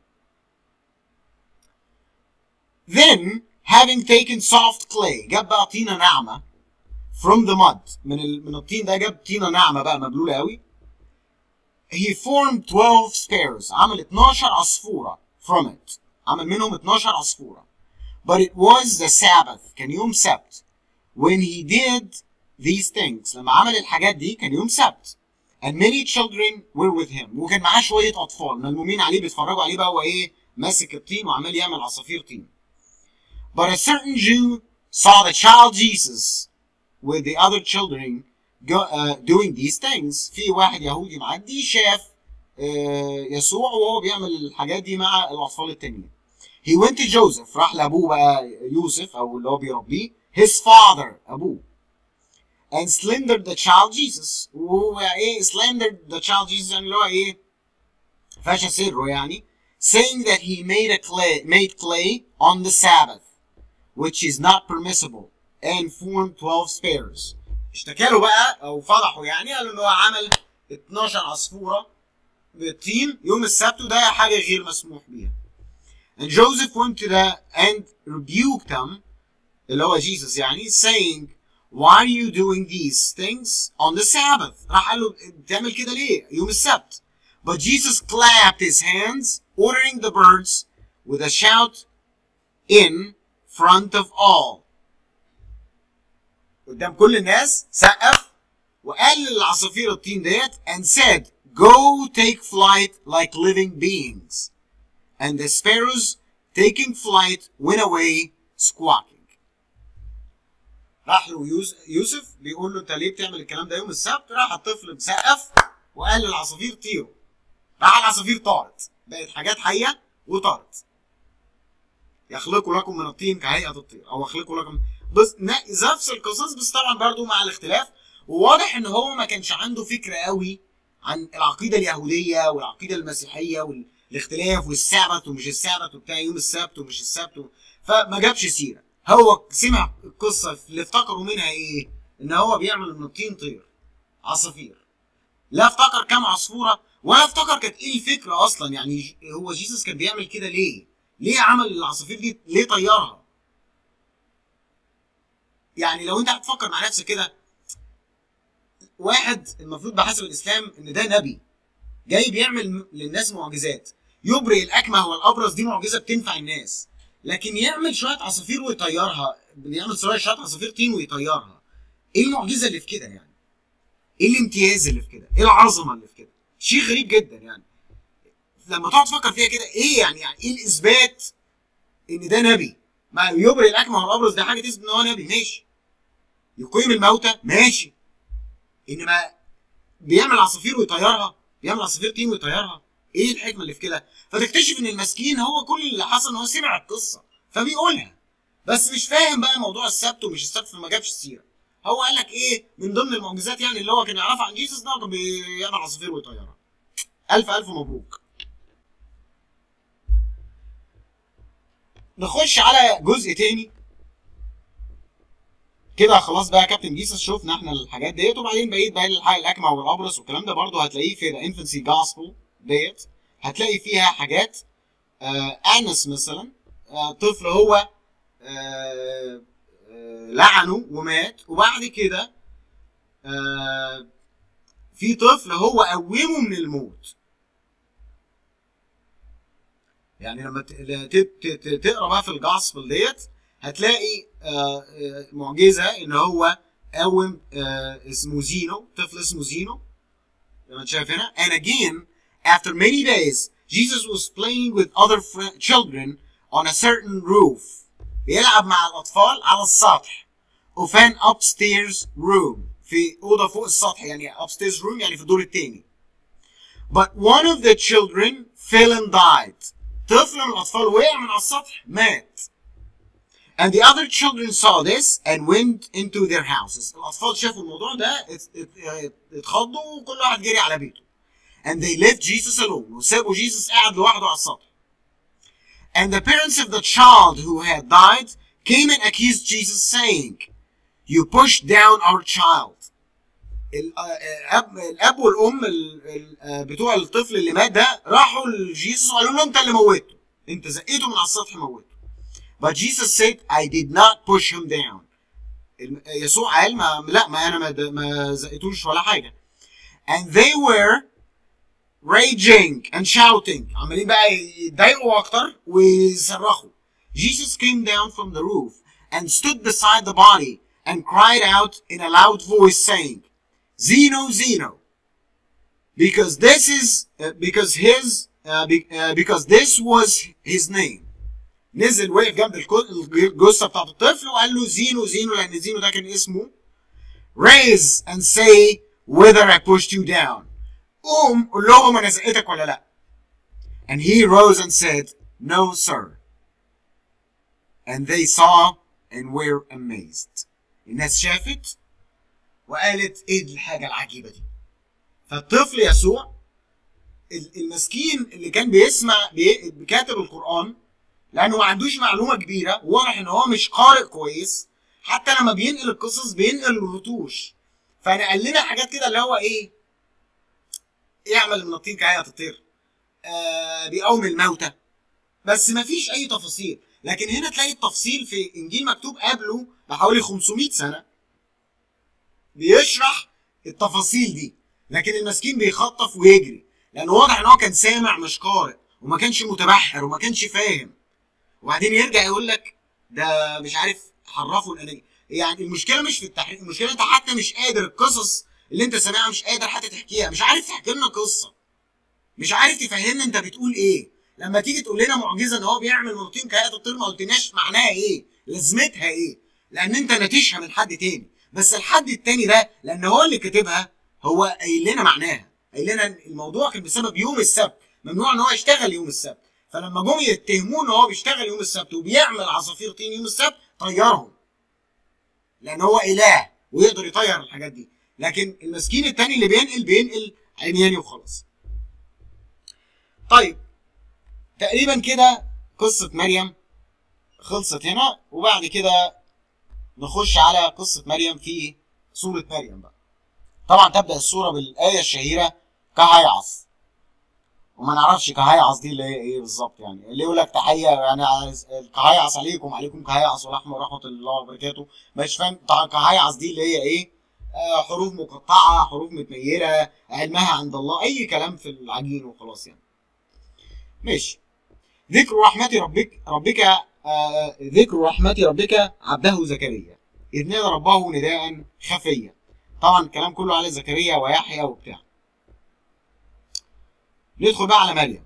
then having taken soft clay جاب بقى طينه ناعمه from the mud من ال... من الطين ده جاب طينه ناعمه بقى مبلوله قوي he formed 12 spares عمل 12 عصفوره from it عمل منهم 12 عصفوره but it was the Sabbath كان يوم سبت when he did these things لما عمل الحاجات دي كان يوم سبت and many children were with him وكان معاه شويه اطفال ملمومين عليه بيتفرجوا عليه بقى هو ايه ماسك الطين وعمال يعمل عصافير طين but a certain Jew saw the child Jesus with the other children go, uh, doing these things في واحد يهودي معدي شاف uh, يسوع وهو بيعمل الحاجات دي مع الاطفال التانيين he went to Joseph راح لابوه بقى يوسف او اللي هو بيربيه his father ابوه and slandered the child Jesus وهو ايه slandered the child Jesus يعني اللي هو ايه فشى سره يعني saying that he made a clay made clay on the Sabbath which is not permissible and formed 12 spares اشتكى له بقى او فضحه يعني قال له ان هو عمل 12 عصفوره بالطين يوم السبت وده حاجه غير مسموح بيها and Joseph went to the and rebuked them اللي هو Jesus يعني saying why are you doing these things on the Sabbath راح قال له بتعمل كده ليه يوم السبت but Jesus clapped his hands ordering the birds with a shout in front of all قدام كل الناس سقف وقال للعصافير الطين ديت and said go take flight like living beings and the sparrows taking flight went away squawking راح له يوس- يوسف بيقول له انت ليه بتعمل الكلام ده يوم السبت راح الطفل مسقف وقال للعصافير طيروا راح العصافير طارت بقت حاجات حيه وطارت يخلق لكم من الطين كهيئه الطير او يخلق لكم بس ن- نفس القصص بس طبعا برضو مع الاختلاف وواضح ان هو ما كانش عنده فكره قوي عن العقيده اليهوديه والعقيده المسيحيه والاختلاف والسبت ومش السبت وبتاع يوم السبت ومش السبت و... فما جابش سيره هو سمع القصه اللي افتكروا منها ايه؟ ان هو بيعمل من الطين طير عصافير لا افتكر كام عصفوره ولا افتكر كانت ايه الفكره اصلا يعني ج- هو جيسس كان بيعمل كده ليه؟ ليه عمل العصافير دي ليه طيرها؟ يعني لو انت هتفكر مع نفسك كده واحد المفروض بحسب الاسلام ان ده نبي جاي بيعمل م- للناس معجزات يبرئ الاكمه والابرص دي معجزه بتنفع الناس لكن يعمل شويه عصافير ويطيرها يعمل شويه شويه عصافير طين ويطيرها ايه المعجزه اللي في كده يعني ايه الامتياز اللي في كده ايه العظمه اللي في كده شيء غريب جدا يعني لما تقعد تفكر فيها كده ايه يعني يعني ايه الاثبات ان ده نبي ما يبرئ الاكمه والابرص ده حاجه تثبت ان هو نبي ماشي يقيم الموتى ماشي انما بيعمل عصافير ويطيرها بيعمل عصافير طين ويطيرها ايه الحكمه اللي في كده فتكتشف ان المسكين هو كل اللي حصل ان هو سمع القصه فبيقولها بس مش فاهم بقى موضوع السبت ومش السبت فما جابش السيره هو قال لك ايه من ضمن المعجزات يعني اللي هو كان يعرفها عن جيسس ده كان بيعمل عصافير ويطيرها الف الف مبروك نخش على جزء تاني كده خلاص بقى كابتن جيسس شفنا احنا الحاجات ديت وبعدين بقيت بقى الحق الاكمه والابرص والكلام ده برضه هتلاقيه في ذا انفنسي جاسبل ديت هتلاقي فيها حاجات آه انس مثلا آه طفل هو آه آه لعنه ومات وبعد كده آه في طفل هو قومه من الموت يعني لما ت- ت- ت- تقرا بقى في الجاسبل ديت هتلاقي آه، آه، معجزه ان هو قوم آه، اسمه زينو طفل اسمه زينو لما انت شايف هنا and again after many days Jesus was playing with other fr- children on a certain roof بيلعب مع الاطفال على السطح of an upstairs room في اوضه فوق السطح يعني upstairs room يعني في الدور الثاني but one of the children fell and died طفل من الاطفال وقع من على السطح مات And the other children saw this and went into their houses. الأطفال شافوا الموضوع ده ات- ات- اتخضوا وكل واحد جري على بيته. And they left Jesus alone. وسابوا جيسس قاعد لوحده على السطح. And the parents of the child who had died came and accused Jesus saying, You pushed down our child. الأب, الأب والأم ال- ال- آه، بتوع الطفل اللي مات ده راحوا لجيسس وقالوا له أنت اللي موته. أنت زقيته من على السطح موته. But Jesus said, I did not push him down. الم- يسوع قال ما لا ما انا ما, ما زقتوش ولا حاجه. And they were raging and shouting. عمالين بقى يتضايقوا اكتر ويصرخوا. Jesus came down from the roof and stood beside the body and cried out in a loud voice saying, Zeno, Zeno, because this is uh, because his uh, be, uh, because this was his name. نزل وقف جنب الكو- الجثه بتاعت الطفل وقال له زينو زينو لان زينو ده كان اسمه raise and say whether I pushed you down قوم قول لهم انا زقتك ولا لا and he rose and said no sir and they saw and were amazed الناس شافت وقالت ايه الحاجه العجيبه دي فالطفل يسوع ال- المسكين اللي كان بيسمع بي- كاتب القرآن لأنه ما عندوش معلومة كبيرة واضح إن هو مش قارئ كويس حتى لما بينقل القصص بينقل الرتوش فنقل لنا حاجات كده اللي هو إيه يعمل من الطين كهيئة الطير آه بيقوم الموتى بس ما فيش أي تفاصيل لكن هنا تلاقي التفصيل في إنجيل مكتوب قبله بحوالي 500 سنة بيشرح التفاصيل دي لكن المسكين بيخطف ويجري لانه واضح ان هو كان سامع مش قارئ وما كانش متبحر وما كانش فاهم وبعدين يرجع يقول لك ده مش عارف حرفوا الاناجيل يعني المشكله مش في التحريف المشكله انت حتى مش قادر القصص اللي انت سامعها مش قادر حتى تحكيها مش عارف تحكي لنا قصه مش عارف تفهمنا انت بتقول ايه لما تيجي تقول لنا معجزه ان هو بيعمل مرتين كهيئه الطير ما قلتناش معناها ايه لازمتها ايه لان انت ناتجها من حد تاني بس الحد التاني ده لان هو اللي كاتبها هو قايل لنا معناها قايل لنا الموضوع كان بسبب يوم السبت ممنوع ان هو يشتغل يوم السبت فلما جم يتهموه ان هو بيشتغل يوم السبت وبيعمل عصافير طين يوم السبت طيرهم لان هو اله ويقدر يطير الحاجات دي لكن المسكين التاني اللي بينقل بينقل عمياني وخلاص طيب تقريبا كده قصة مريم خلصت هنا وبعد كده نخش على قصة مريم في سورة مريم بقى طبعا تبدأ السورة بالآية الشهيرة كهيعص وما نعرفش كهيعص دي اللي هي ايه بالظبط يعني اللي يقول لك تحية يعني كهيعص عليكم عليكم كهيعص ورحمة ورحمة الله وبركاته مش فاهم طبعا كهيعص دي اللي هي ايه آه حروف مقطعة حروف متنيلة علمها عند الله أي كلام في العجين وخلاص يعني ماشي ذكر رحمة ربك ربك آه ذكر رحمة ربك عبده زكريا إذ نادى ربه نداء خفيا طبعا الكلام كله على زكريا ويحيى وبتاع ندخل بقى على مريم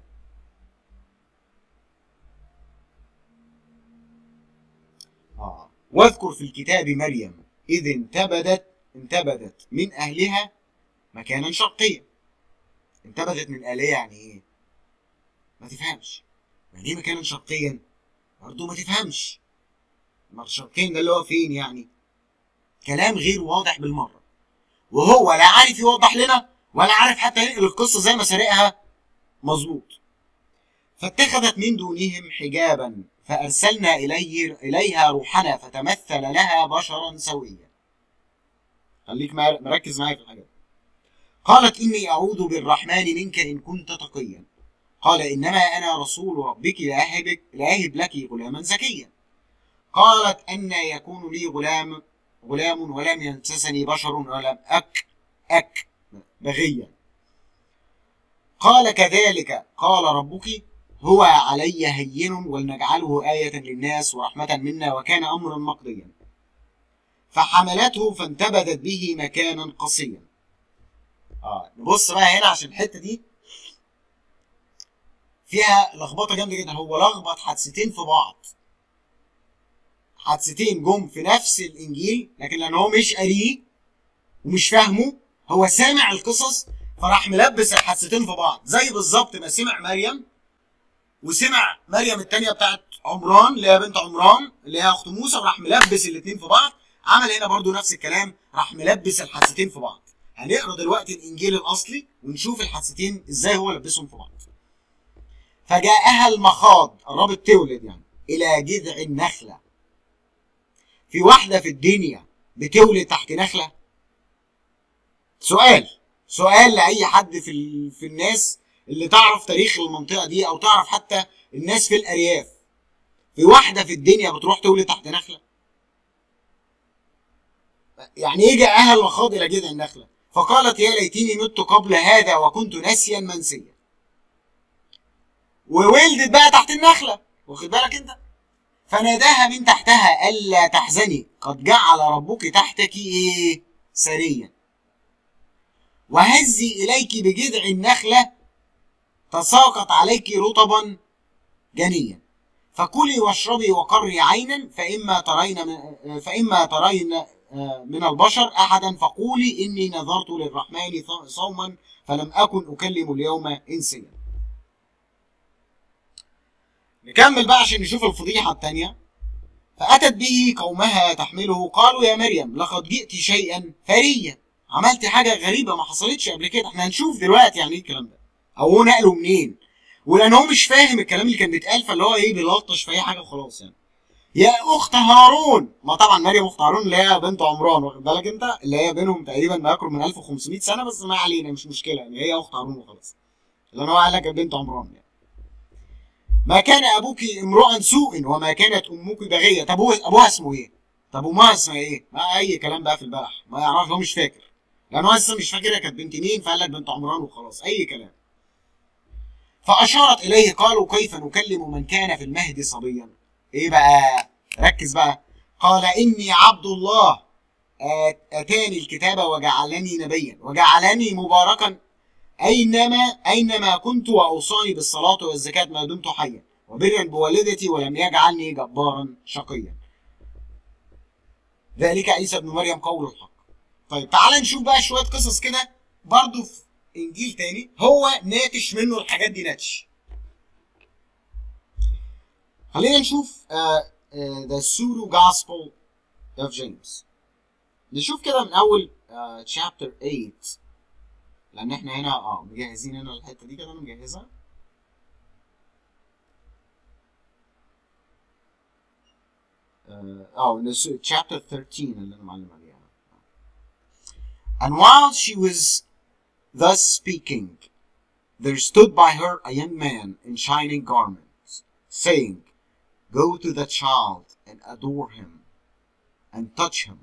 آه. واذكر في الكتاب مريم إذ انتبذت انتبذت من أهلها مكانا شرقيا انتبذت من أهلها يعني إيه؟ ما تفهمش يعني إيه مكانا شرقيا؟ برضه ما تفهمش ما الشرقين ده اللي هو فين يعني؟ كلام غير واضح بالمرة وهو لا عارف يوضح لنا ولا عارف حتى ينقل القصة زي ما سرقها مظبوط فاتخذت من دونهم حجابا فأرسلنا إليه إليها روحنا فتمثل لها بشرا سويا خليك مركز معايا في الحاجات قالت إني أعوذ بالرحمن منك إن كنت تقيا قال إنما أنا رسول ربك لأهبك لأهب لك غلاما زكيا قالت أن يكون لي غلام غلام ولم يمسسني بشر ولم أك أك بغيا قال كذلك قال ربك هو علي هين ولنجعله آية للناس ورحمة منا وكان أمرا مقضيا فحملته فانتبذت به مكانا قصيا اه نبص بقى هنا عشان الحته دي فيها لخبطه جامده جدا هو لخبط حادثتين في بعض حادثتين جم في نفس الانجيل لكن لان هو مش قاريه ومش فاهمه هو سامع القصص فراح ملبس الحادثتين في بعض زي بالظبط ما سمع مريم وسمع مريم الثانيه بتاعت عمران اللي هي بنت عمران اللي هي اخت موسى وراح ملبس الاثنين في بعض عمل هنا برضو نفس الكلام راح ملبس الحادثتين في بعض هنقرا دلوقتي الانجيل الاصلي ونشوف الحادثتين ازاي هو لبسهم في بعض فجاءها المخاض قربت تولد يعني الى جذع النخله في واحده في الدنيا بتولد تحت نخله سؤال سؤال لاي حد في ال... في الناس اللي تعرف تاريخ المنطقه دي او تعرف حتى الناس في الارياف في واحده في الدنيا بتروح تولد تحت نخله يعني ايه جاءها المخاض الى جذع النخله فقالت يا ليتني مت قبل هذا وكنت ناسيا منسيا وولدت بقى تحت النخله واخد بالك انت فناداها من تحتها الا تحزني قد جعل ربك تحتك ايه سريا وهزي اليك بجذع النخله تساقط عليك رطبا جنيا فكلي واشربي وقري عينا فاما ترين من فاما ترين من البشر احدا فقولي اني نذرت للرحمن صوما فلم اكن اكلم اليوم انسيا نكمل بقى عشان نشوف الفضيحه الثانيه فاتت به قومها تحمله قالوا يا مريم لقد جئت شيئا فريا عملت حاجه غريبه ما حصلتش قبل كده احنا هنشوف دلوقتي يعني ايه الكلام ده او هو نقله منين ولان هو مش فاهم الكلام اللي كان بيتقال فاللي هو ايه بيلطش في اي حاجه وخلاص يعني يا اخت هارون ما طبعا مريم اخت هارون اللي هي بنت عمران واخد بالك انت اللي هي بينهم تقريبا ما يقرب من 1500 سنه بس ما علينا مش مشكله يعني هي اخت هارون وخلاص لان هو قال لك بنت عمران يعني ما كان ابوك امرؤا سوء وما كانت امك بغيه طب ابوها اسمه ايه طب وما اسمها ايه؟ ما اي كلام بقى في البلح ما يعرفش هو مش فاكر لان هو لسه مش فاكر هي كانت بنت مين فقال لك بنت عمران وخلاص اي كلام فاشارت اليه قالوا كيف نكلم من كان في المهد صبيا ايه بقى ركز بقى قال اني عبد الله آت- اتاني الكتاب وجعلني نبيا وجعلني مباركا اينما اينما كنت واوصاني بالصلاه والزكاه ما دمت حيا وبرا بوالدتي ولم يجعلني جبارا شقيا ذلك عيسى بن مريم قول الحق طيب تعال نشوف بقى شويه قصص كده برضو في انجيل تاني هو ناتش منه الحاجات دي ناتش خلينا نشوف ذا سودو جاسبل اوف جيمس نشوف كده من اول تشابتر 8 لان احنا هنا اه مجهزين هنا الحته دي كده انا مجهزها اه chapter 13 اللي انا معلم عليها And while she was thus speaking, there stood by her a young man in shining garments, saying, Go to the child and adore him, and touch him.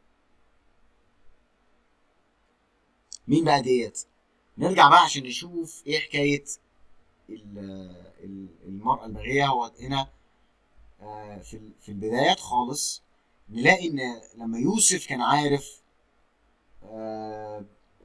مين بقى ديت؟ نرجع بقى عشان نشوف ايه حكاية ال- ال- المرأة البغية هو هنا آه، في ال- في البدايات خالص نلاقي ان لما يوسف كان عارف آه،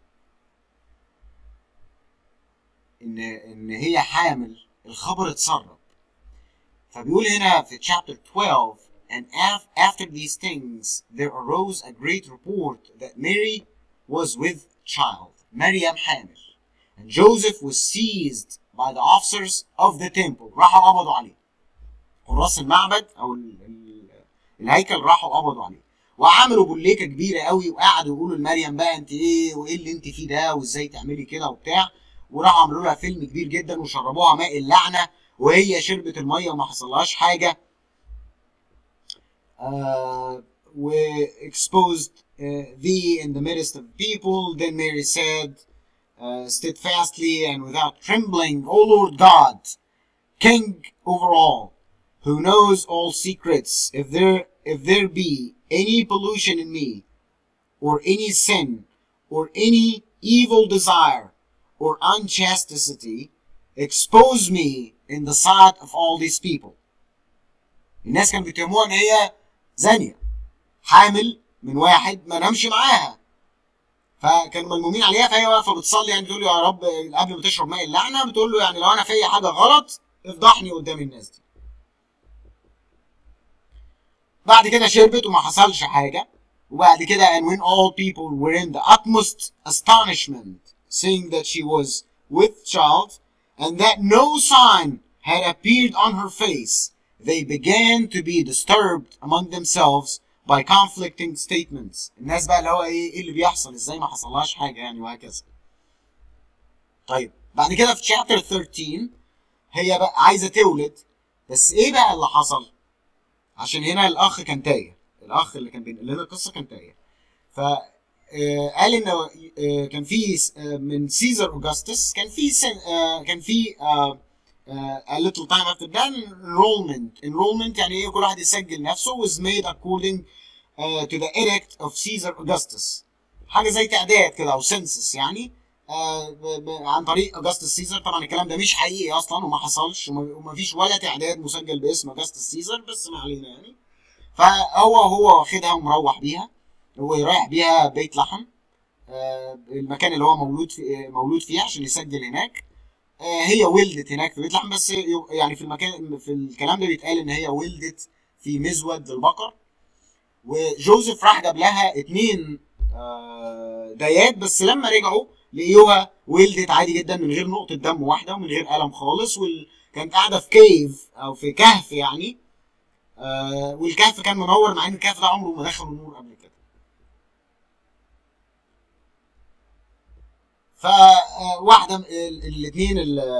ان ان هي حامل الخبر اتسرب فبيقول هنا في chapter 12 and af- after these things there arose a great report that Mary was with child مريم حامل and Joseph was seized by the officers of the temple راحوا قبضوا عليه حراس المعبد او ال- ال- الهيكل راحوا قبضوا عليه وعملوا بوليكه كبيره قوي وقعدوا يقولوا لمريم بقى انت ايه وايه اللي انت فيه ده وازاي تعملي كده وبتاع وراحوا عملوا لها فيلم كبير جدا وشربوها ماء اللعنه وهي شربت الميه وما حصلهاش حاجه uh, we exposed uh, thee in the midst of people. Then Mary said, uh, steadfastly and without trembling, O Lord God, King over all, who knows all secrets, if there if there be any pollution in me, or any sin, or any evil desire, or unchastity, expose me in the sight of all these people. الناس كانوا بيتهموها ان هي زانيه حامل من واحد ما نامش معاها فكانوا ملمومين عليها فهي واقفه بتصلي يعني بتقول له يا رب قبل ما تشرب ماء اللعنه بتقول له يعني لو انا في حاجه غلط افضحني قدام الناس دي بعد كده شربت وما حصلش حاجه وبعد كده and when all people were in the utmost astonishment seeing that she was with child and that no sign had appeared on her face they began to be disturbed among themselves by conflicting statements الناس بقى اللي هو ايه ايه اللي بيحصل ازاي ما حصلهاش حاجه يعني وهكذا طيب بعد كده في chapter 13 هي بقى عايزه تولد بس ايه بقى اللي حصل عشان هنا الاخ كان تايه الاخ اللي كان بينقل لنا القصه كان تايه ف آه، قال ان آه، كان في آه، من سيزر اوجستس كان في سن- آه، كان في آه، آه، a little time after that enrollment enrollment يعني ايه كل واحد يسجل نفسه was made according uh, to the edict of Caesar Augustus حاجه زي تعداد كده او census يعني آه، ب- ب- عن طريق اجاستس سيزر طبعا الكلام ده مش حقيقي اصلا وما حصلش وما وما فيش ولا تعداد مسجل باسم اجاستس سيزر بس ما علينا يعني فهو هو واخدها ومروح بيها هو رايح بيها بيت لحم آه، المكان اللي هو مولود في مولود فيه عشان يسجل هناك آه، هي ولدت هناك في بيت لحم بس ي- يعني في المكان في الكلام ده بيتقال ان هي ولدت في مزود للبقر وجوزيف راح جاب لها اتنين آه، ديات بس لما رجعوا لقيوها ولدت عادي جدا من غير نقطة دم واحدة ومن غير ألم خالص وكانت قاعدة في كيف أو في كهف يعني آه والكهف كان منور مع إن الكهف ده عمره ما دخل النور قبل كده. فواحدة الاثنين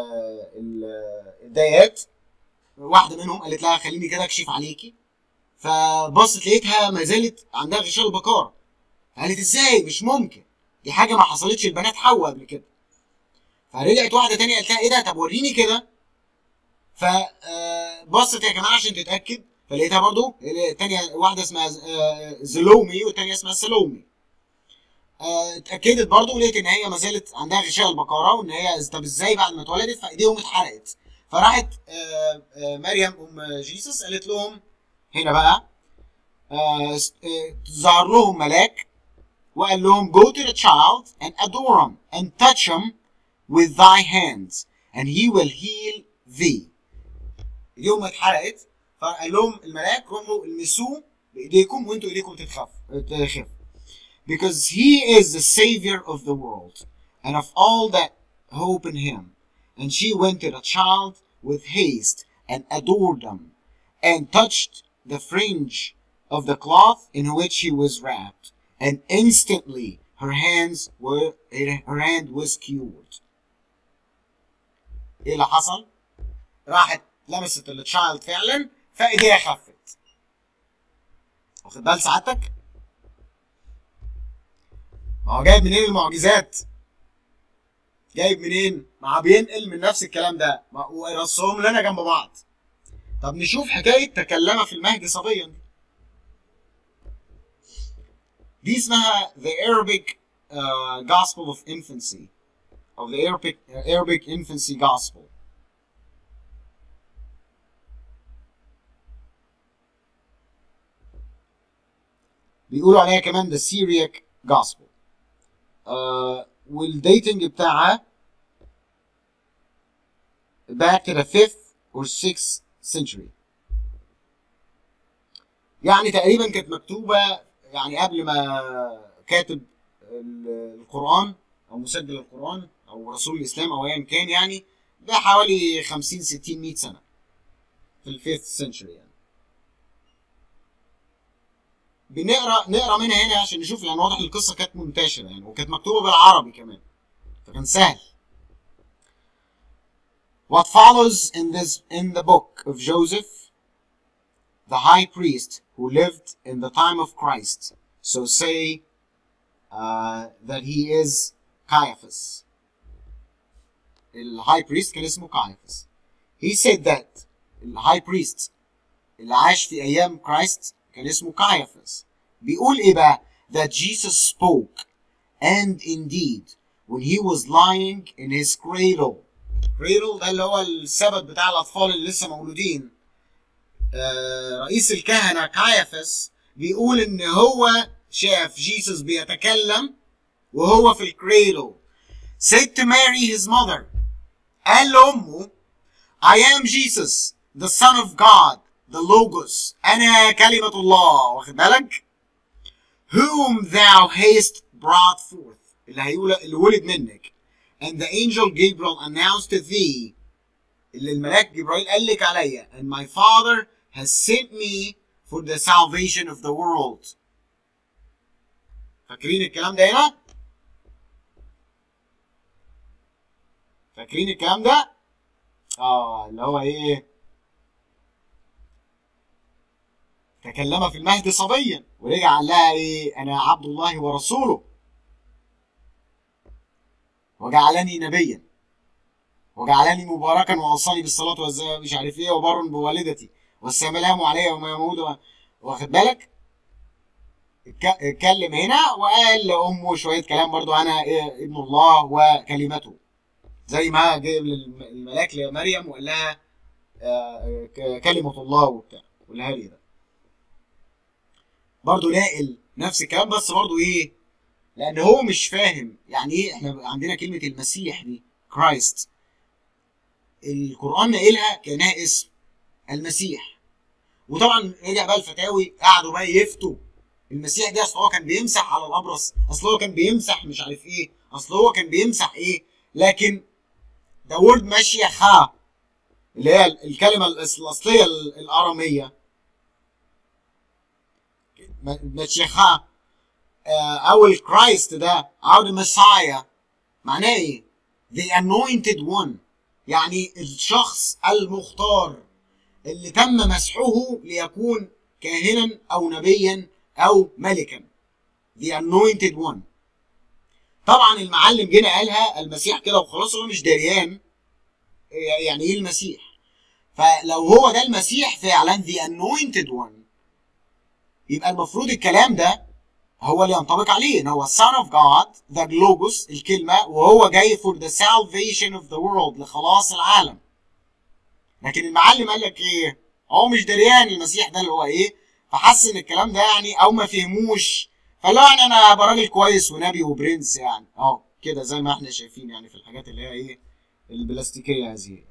الدايات واحدة منهم قالت لها خليني كده أكشف عليكي فبصت لقيتها ما زالت عندها غشاء البكارة قالت ازاي مش ممكن دي حاجه ما حصلتش لبنات حواء قبل كده فرجعت واحده تانية قالت لها ايه ده طب وريني كده فبصت يا جماعه عشان تتاكد فلقيتها برضو الثانيه واحده اسمها آه، زلومي والثانيه اسمها سلومي آه، اتاكدت برضو ولقيت ان هي ما زالت عندها غشاء البقره وان هي طب ازاي بعد ما اتولدت فايديهم اتحرقت فراحت آه، آه، مريم ام جيسس قالت لهم هنا بقى آه، س- آه، ظهر لهم ملاك وقال لهم go to the child and adore him and touch him with thy hands and he will heal thee اليوم ما اتحرقت فقال لهم الملاك روحوا المسوه بايديكم وانتوا ايديكم تتخف تخف because he is the savior of the world and of all that hope in him and she went to the child with haste and adored him and touched the fringe of the cloth in which he was wrapped and instantly her hands were her hand was cured ايه اللي حصل راحت لمست التشايلد فعلا فايديها خفت واخد بال سعادتك ما هو جايب منين المعجزات جايب منين ما هو بينقل من نفس الكلام ده ما- ورصهم لنا جنب بعض طب نشوف حكايه تكلم في المهد صبيا دي. دي اسمها the Arabic uh, Gospel of Infancy of the Arabic Arabic Infancy Gospel بيقولوا عليها كمان the Syriac Gospel uh, والديتنج بتاعها back to the 5th or 6th century يعني تقريبا كانت مكتوبة يعني قبل ما كاتب ال- القرآن أو مسجل القرآن أو رسول الإسلام أو أيا كان يعني ده حوالي 50 60 100 سنة في الفيث سنشري يعني بنقرا نقرا منها هنا عشان نشوف يعني واضح القصة كانت منتشرة يعني وكانت مكتوبة بالعربي كمان فكان سهل What follows in this in the book of Joseph the high priest who lived in the time of Christ. So say uh, that he is Caiaphas. The high priest كان اسمه Caiaphas. He said that the high priest اللي عاش في أيام Christ كان اسمه Caiaphas. بيقول إيه بقى؟ That Jesus spoke and indeed when he was lying in his cradle. cradle ده اللي هو السبت بتاع الأطفال اللي لسه مولودين. آه، رئيس الكهنة كايافس بيقول ان هو شاف جيسس بيتكلم وهو في الكريدل said to Mary his mother قال لأمه I am Jesus the son of God the logos أنا كلمة الله واخد بالك whom thou hast brought forth اللي هيقول اللي ولد منك and the angel Gabriel announced to thee اللي الملاك جبرائيل قال لك عليا and my father has sent me for the salvation of the world فاكرين الكلام ده هنا فاكرين الكلام ده اه اللي هو ايه تكلم في المهد صبيا ورجع قال لها ايه انا عبد الله ورسوله وجعلني نبيا وجعلني مباركا واوصاني بالصلاه والزكاه مش عارف ايه وبر بوالدتي والسلام علي وما يموت و- واخد بالك اتك- اتكلم هنا وقال لامه شويه كلام برضو انا إيه ابن الله وكلمته زي ما جايب للم- الملاك لمريم وقال لها آه، ك- كلمه الله وبتاع قولها لي ده برضو ناقل نفس الكلام بس برضو ايه لان هو مش فاهم يعني ايه احنا عندنا كلمه المسيح دي كرايست القران ناقلها كانها اسم المسيح وطبعا رجع بقى الفتاوي قعدوا بقى يفتوا المسيح ده اصل هو كان بيمسح على الابرص اصل هو كان بيمسح مش عارف ايه اصل هو كان بيمسح ايه لكن ده وورد ماشيه خا اللي هي الكلمه الأص- الاصليه ال- الاراميه ماشيه خا آه، او الكرايست ده او المسايا معناه ايه؟ the anointed one يعني الشخص المختار اللي تم مسحه ليكون كاهنا او نبيا او ملكا the anointed one طبعا المعلم جينا قالها المسيح كده وخلاص هو مش دريان يعني ايه المسيح فلو هو ده المسيح فعلا the anointed one يبقى المفروض الكلام ده هو اللي ينطبق عليه ان هو son of God the logos الكلمة وهو جاي for the salvation of the world لخلاص العالم لكن المعلم قال لك ايه هو مش دريان المسيح ده اللي هو ايه فحس ان الكلام ده يعني او ما فهموش فقال له يعني انا ابقى راجل كويس ونبي وبرنس يعني اهو كده زي ما احنا شايفين يعني في الحاجات اللي هي ايه البلاستيكيه هذه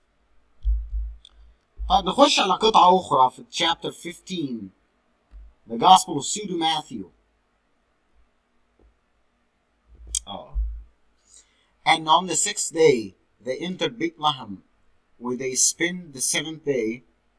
طيب نخش على قطعة أخرى في chapter 15 The Gospel of Pseudo Matthew Oh. And on the sixth day they entered Bethlehem where they spent the seventh day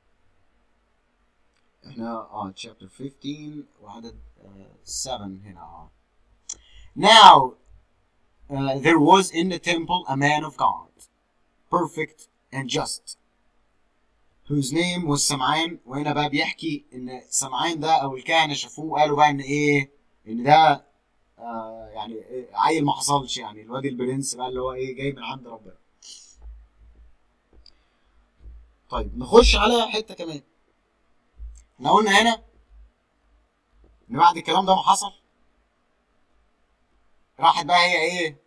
هنا اه chapter 15 وعدد uh, 7 هنا اه Now uh, there was in the temple a man of God perfect and just whose name was سمعان وهنا بقى بيحكي ان سمعان ده او الكهنه شافوه قالوا بقى ان ايه ان ده آه يعني إيه عيل ما حصلش يعني الواد البرنس بقى اللي هو ايه جاي من عند ربنا طيب نخش على حته كمان احنا قلنا هنا ان بعد الكلام ده ما حصل راحت بقى هي ايه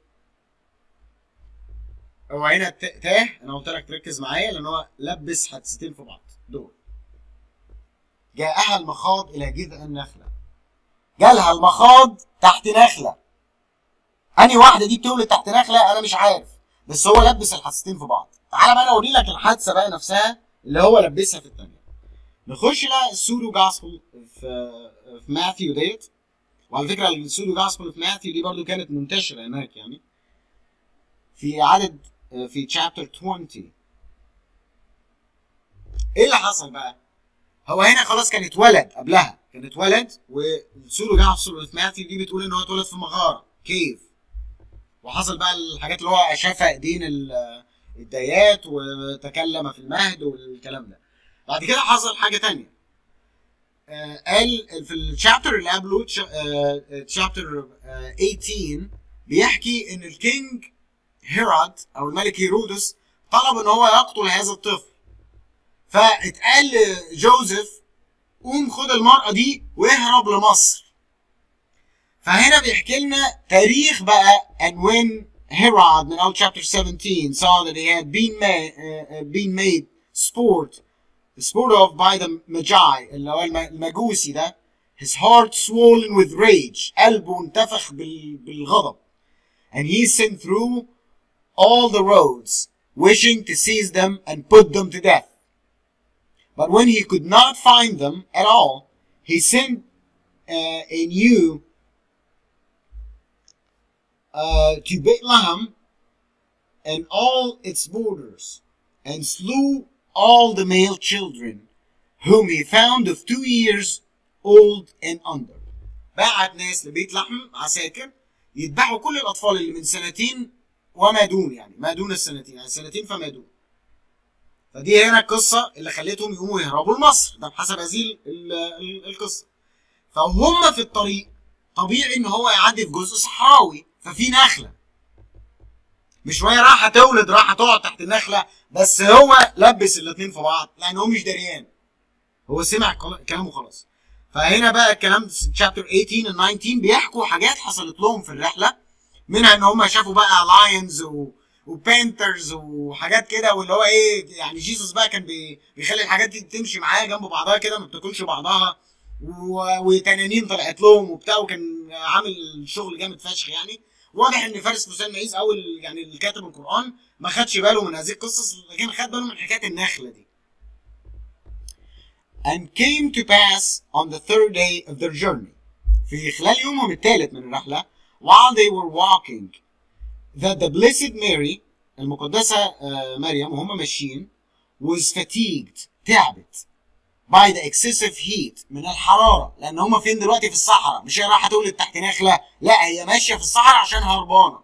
هو هنا ت- تاه انا قلت لك تركز معايا لان هو لبس حادثتين في بعض دول جاءها المخاض الى جذع النخله جالها المخاض تحت نخله انهي واحده دي بتولد تحت نخله انا مش عارف بس هو لبس الحادثتين في بعض تعالى بقى انا اوري لك الحادثه بقى نفسها اللي هو لبسها في الثانيه نخش بقى السودو جاسبل في في ماثيو ديت وعلى فكره السودو جاسبل في ماثيو دي برضو كانت منتشره هناك يعني في عدد في chapter 20 ايه اللي حصل بقى؟ هو هنا خلاص كان اتولد قبلها كان اتولد والسورو جاسبل في ماثيو دي بتقول ان هو اتولد في مغاره كيف وحصل بقى الحاجات اللي هو شاف ايدين ال- الديات وتكلم في المهد والكلام ده بعد كده حصل حاجه تانية آه، قال في الشابتر اللي قبله شابتر 18 بيحكي ان الكينج هيرود او الملك هيرودس طلب ان هو يقتل هذا الطفل فاتقال لجوزيف قوم خد المرأة دي واهرب لمصر فهنا بيحكي لنا تاريخ بقى and when Herod من أول chapter 17 saw that he had been made, uh, been made sport sport of by the Magi اللي هو الم- المجوسي ده his heart swollen with rage قلبه انتفخ بال- بالغضب and he sent through all the roads wishing to seize them and put them to death but when he could not find them at all he sent uh, a new uh, to Bethlehem and all its borders, and slew all the male children, whom he found of two years old and under. بعت ناس لبيت لحم عساكر يذبحوا كل الأطفال اللي من سنتين وما دون يعني ما دون السنتين يعني سنتين فما دون. فدي هنا القصة اللي خلتهم يقوموا يهربوا لمصر ده بحسب هذه ال- ال- القصة. فهم في الطريق طبيعي ان هو يعدي في جزء صحراوي ففي نخله مش وهي رايحه تولد رايحه تقعد تحت النخله بس هو لبس الاثنين في بعض لان هو مش دريان هو سمع كل- كلامه خلاص فهنا بقى الكلام في شابتر 18 و 19 بيحكوا حاجات حصلت لهم في الرحله منها ان هم شافوا بقى لايونز و وبانترز وحاجات كده واللي هو ايه يعني جيسوس بقى كان بي بيخلي الحاجات دي تمشي معاه جنب بعضها كده ما بتاكلش بعضها و- وتنانين طلعت لهم وبتاع وكان عامل شغل جامد فشخ يعني واضح ان فارس موسى معيز اول يعني اللي كاتب القران ما خدش باله من هذه القصص لكن خد باله من حكايه النخله دي and came to pass on the third day of their journey في خلال يومهم الثالث من الرحله while they were walking that the blessed Mary المقدسة آه، مريم وهم ماشيين was fatigued تعبت by the excessive heat من الحرارة لأن هم فين دلوقتي في الصحراء مش هي رايحة تولد تحت نخلة لا هي ماشية في الصحراء عشان هربانة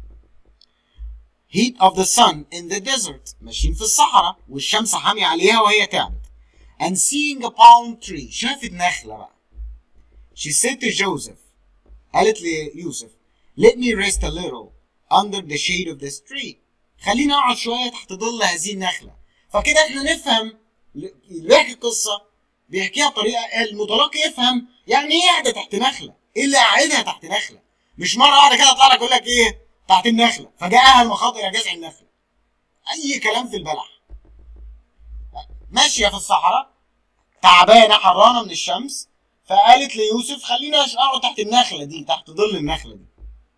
heat of the sun in the desert ماشيين في الصحراء والشمس حامية عليها وهي تعبت and seeing a palm tree شافت نخلة بقى she said to Joseph قالت ليوسف let me rest a little under the shade of this tree خليني اقعد شويه تحت ظل هذه النخله فكده احنا نفهم اللي بيحكي القصه بيحكيها بطريقه المتلقي يفهم يعني ايه قاعده تحت نخله؟ ايه اللي قاعدها تحت نخله؟ مش مره واحده كده يطلع لك يقول لك ايه؟ تحت النخله فجاءها المخاض الى جذع النخله. اي كلام في البلح. ماشيه في الصحراء تعبانه حرانه من الشمس فقالت ليوسف خلينا اقعد تحت النخله دي تحت ظل النخله دي.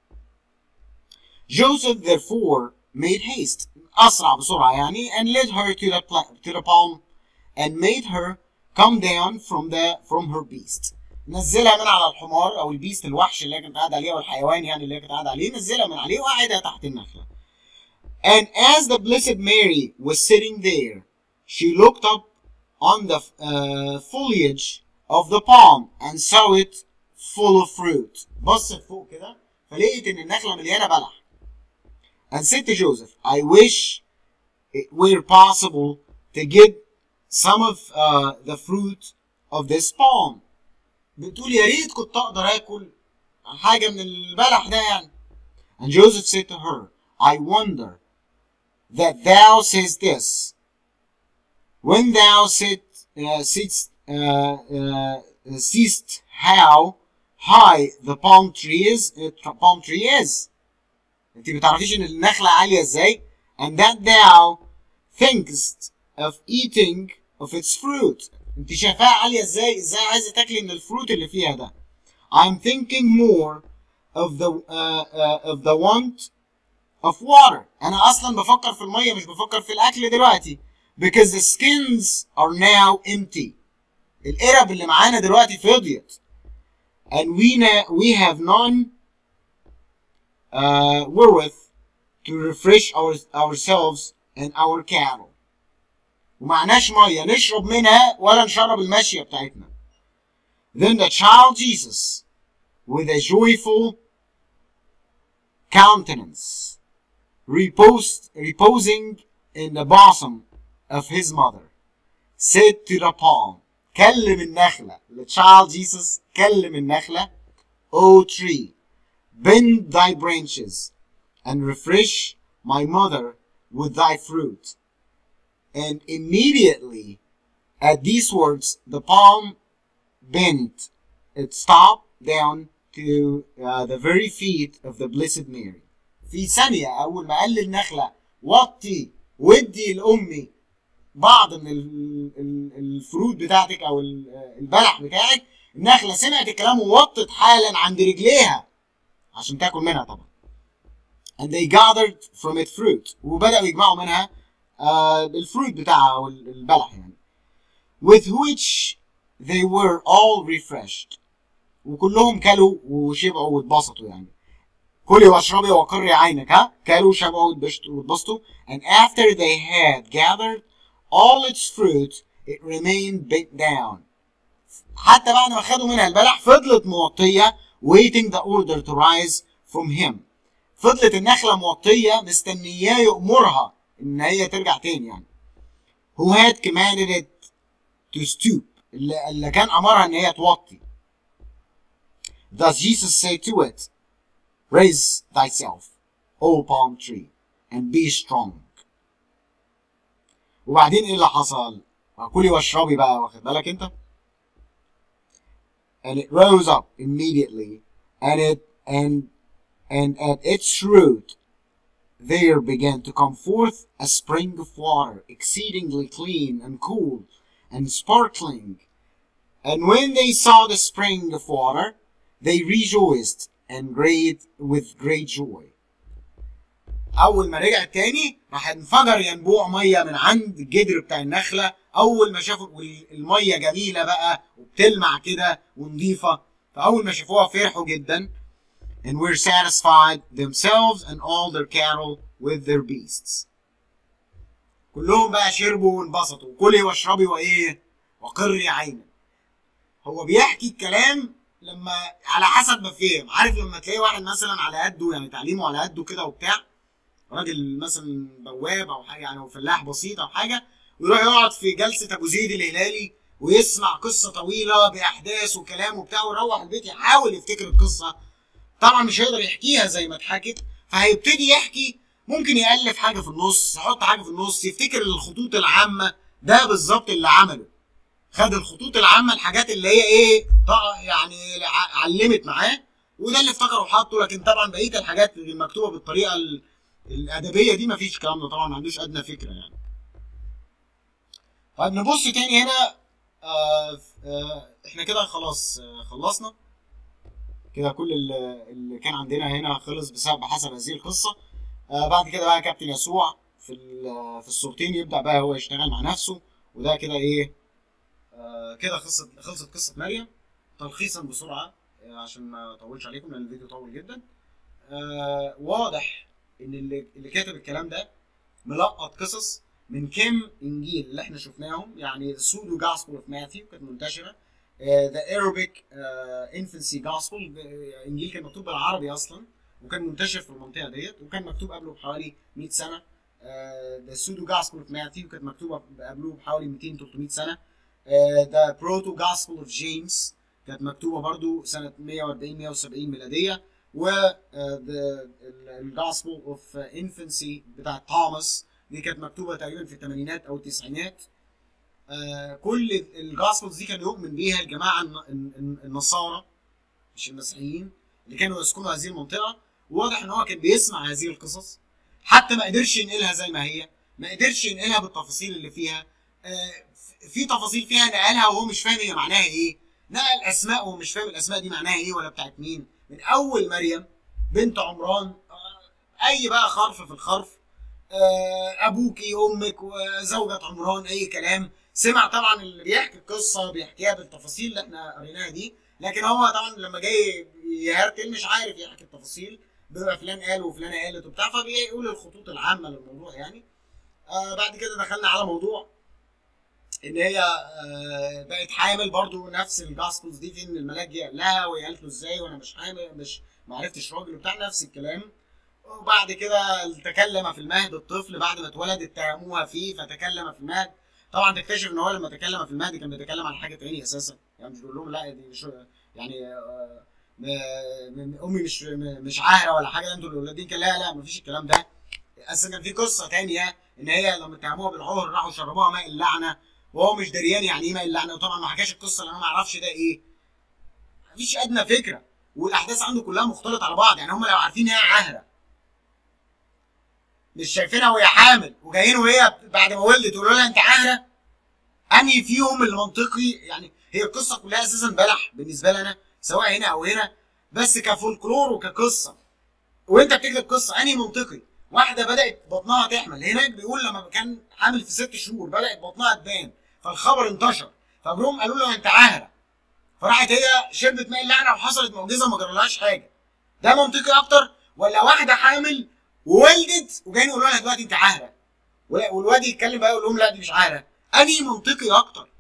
Joseph therefore made haste أسرع بسرعة يعني and led her to the, to the palm and made her come down from the from her beast نزلها من على الحمار او البيست الوحش اللي هي كانت قاعده عليه او الحيوان يعني اللي هي كانت قاعده عليه نزلها من عليه وقعدها تحت النخله and as the blessed Mary was sitting there she looked up on the uh, foliage of the palm and saw it full of fruit بصت فوق كده فلقيت ان النخله مليانه بلح and said to Joseph I wish it were possible to get some of uh, the fruit of this palm بتقول يا ريت كنت اقدر اكل حاجه من البلح ده يعني and Joseph said to her I wonder that thou says this when thou sit, uh, sitst, uh, uh, seest how high the palm tree is uh, palm tree is انت بتعرفيش ان النخله عاليه ازاي and that thou thinkst of eating of its fruit انت شايفاها عاليه ازاي ازاي عايزه تاكلي من الفروت اللي فيها ده I'm thinking more of the uh, uh, of the want of water انا اصلا بفكر في الميه مش بفكر في الاكل دلوقتي because the skins are now empty القرب اللي معانا دلوقتي فضيت and we na- we have none uh, wherewith to refresh our, ourselves and our cattle ومعناش ميه نشرب منها ولا نشرب الماشيه بتاعتنا then the child Jesus with a joyful countenance reposed, reposing in the bosom of his mother said to the palm كلم النخلة the child Jesus كلم النخلة O tree bend thy branches and refresh my mother with thy fruit and immediately at these words the palm bent it stopped down to uh, the very feet of the blessed Mary في ثانية أول ما قال للنخلة وطي ودي لأمي بعض من ال- ال- الفروت بتاعتك أو ال- البلح بتاعك النخلة سمعت الكلام ووطت حالا عند رجليها عشان تاكل منها طبعا and they gathered from it fruit وبدأوا يجمعوا منها آه الفروت بتاعها أو البلح يعني with which they were all refreshed وكلهم كلوا وشبعوا واتبسطوا يعني كلي واشربي وقري عينك ها كلوا وشبعوا واتبسطوا واتبسطوا and after they had gathered all its fruit it remained bent down حتى بعد ما خدوا منها البلح فضلت موطية waiting the order to rise from him فضلت النخلة موطية مستنياه يأمرها إن هي ترجع تاني يعني who had commanded it to stoop اللي, اللي كان أمرها إن هي توطي Thus Jesus said to it, Raise thyself, O palm tree, and be strong. وبعدين ايه اللي حصل؟ كلي واشربي بقى واخد بالك انت؟ And it rose up immediately, and it and and at its root there began to come forth a spring of water, exceedingly clean and cool and sparkling. And when they saw the spring of water, they rejoiced and great with great joy. أول ما رجع تاني راح انفجر ينبوع مية من عند الجدر بتاع النخلة أول ما شافوا المية جميلة بقى وبتلمع كده ونضيفة فأول ما شافوها فرحوا جدا and were satisfied themselves and all their cattle with their beasts. كلهم بقى شربوا وانبسطوا كلي واشربي وايه وقري عينك هو بيحكي الكلام لما على حسب ما فهم عارف لما تلاقي واحد مثلا على قده يعني تعليمه على قده كده وبتاع راجل مثلا بواب او حاجه يعني او فلاح بسيط او حاجه ويروح يقعد في جلسه ابو زيد الهلالي ويسمع قصه طويله باحداث وكلام وبتاع ويروح البيت يحاول يفتكر القصه طبعا مش هيقدر يحكيها زي ما اتحكت فهيبتدي يحكي ممكن يالف حاجه في النص يحط حاجه في النص يفتكر الخطوط العامه ده بالظبط اللي عمله خد الخطوط العامه الحاجات اللي هي ايه طا- يعني ع- علمت معاه وده اللي افتكره وحطه لكن طبعا بقيه الحاجات المكتوبه بالطريقه ال- الادبيه دي مفيش الكلام ده طبعا ما عندوش ادنى فكره يعني طيب نبص تاني هنا آه آه احنا كده خلاص آه خلصنا كده كل اللي اللي كان عندنا هنا خلص بسبب بحسب هذه القصه آه بعد كده بقى كابتن يسوع في ال- في الصورتين يبدا بقى هو يشتغل مع نفسه وده كده ايه آه كده خلصت خلصت قصه مريم تلخيصا بسرعه آه عشان ما اطولش عليكم لان الفيديو طول جدا آه واضح ان اللي اللي كاتب الكلام ده ملقط قصص من كم انجيل اللي احنا شفناهم يعني السودو جاسبل اوف ماثيو كانت منتشره ذا ايروبيك انفنسي جاسبل انجيل كان مكتوب بالعربي اصلا وكان منتشر في المنطقه ديت وكان مكتوب قبله بحوالي 100 سنه ذا سودو جاسبل اوف ماثيو كانت مكتوبه قبله بحوالي 200 300 سنه ذا بروتو جاسبل اوف جيمس كانت مكتوبه برضو سنه 140 170 ميلاديه و الجاسبل اوف انفنسي بتاع توماس دي كانت مكتوبه تقريبا في الثمانينات او التسعينات آه، كل الجاسبلز دي كان يؤمن بيها الجماعه الن- الن- النصارى مش المسيحيين اللي كانوا يسكنوا هذه المنطقه واضح ان هو كان بيسمع هذه القصص حتى ما قدرش ينقلها زي ما هي ما قدرش ينقلها بالتفاصيل اللي فيها آه، في تفاصيل فيها نقلها وهو مش فاهم هي معناها ايه نقل اسماء وهو مش فاهم الاسماء دي معناها ايه ولا بتاعت مين من اول مريم بنت عمران آه، اي بقى خرف في الخرف آه، ابوكي امك وزوجة عمران اي كلام سمع طبعا اللي بيحكي القصه بيحكيها بالتفاصيل اللي احنا قريناها دي لكن هو طبعا لما جاي يهرتل مش عارف يحكي التفاصيل بيبقى فلان قال وفلانه قالت وبتاع فبيقول الخطوط العامه للموضوع يعني آه بعد كده دخلنا على موضوع ان هي آه بقت حامل برضو نفس الجاسبلز دي في ان الملاك جه قال لها وهي قالت له ازاي وانا مش حامل مش ما عرفتش راجل وبتاع نفس الكلام وبعد كده تكلم في المهد الطفل بعد ما اتولد اتهموها فيه فتكلم في المهد طبعا تكتشف ان هو لما تكلم في المهد كان بيتكلم عن حاجه تانية اساسا يعني مش بيقول لهم لا دي مش يعني آه، م- م- امي مش م- مش عاهره ولا حاجه انتوا الولادين كان لا لا مفيش الكلام ده اصلا كان في قصه تانية ان هي لما اتهموها بالعهر راحوا شربوها ماء اللعنه وهو مش دريان يعني ايه ماء اللعنه وطبعا ما حكاش القصه لان انا ما اعرفش ده ايه مفيش ادنى فكره والاحداث عنده كلها مختلطه على بعض يعني هم لو عارفين هي عاهره مش شايفينها وهي حامل وجايين وهي بعد ما ولدت يقولوا لها انت عاهره انهي فيهم المنطقي يعني هي القصه كلها اساسا بلح بالنسبه لنا سواء هنا او هنا بس كفولكلور وكقصه وانت بتكتب قصه انهي منطقي واحده بدات بطنها تحمل هناك بيقول لما كان حامل في ست شهور بدات بطنها تبان فالخبر انتشر فجم قالوا له انت عاهره فراحت هي شربت ماء اللعنه وحصلت معجزه ما جرالهاش حاجه ده منطقي اكتر ولا واحده حامل وولدت وجايين يقولوا لها دلوقتي انت عاهره ولا- والواد يتكلم بقى يقول لهم لا دي مش عاهره انهي منطقي اكتر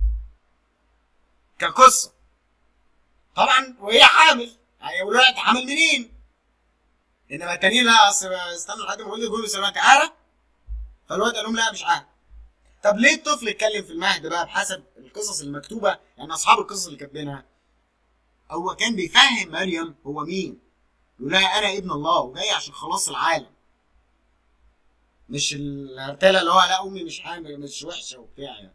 كقصه طبعا وهي حامل هيقولوا لها انت حامل منين انما التانيين لا اصل استنوا لحد ما ولد يقولوا يسالوها انت عاهره فالواد قال لهم لا مش عاهره طب ليه الطفل اتكلم في المهد بقى بحسب القصص المكتوبه يعني اصحاب القصص اللي كاتبينها هو كان بيفهم مريم هو مين يقول لها انا ابن الله وجاي عشان خلاص العالم مش الهرتله اللي هو لا امي مش حامل مش وحشه وبتاع يعني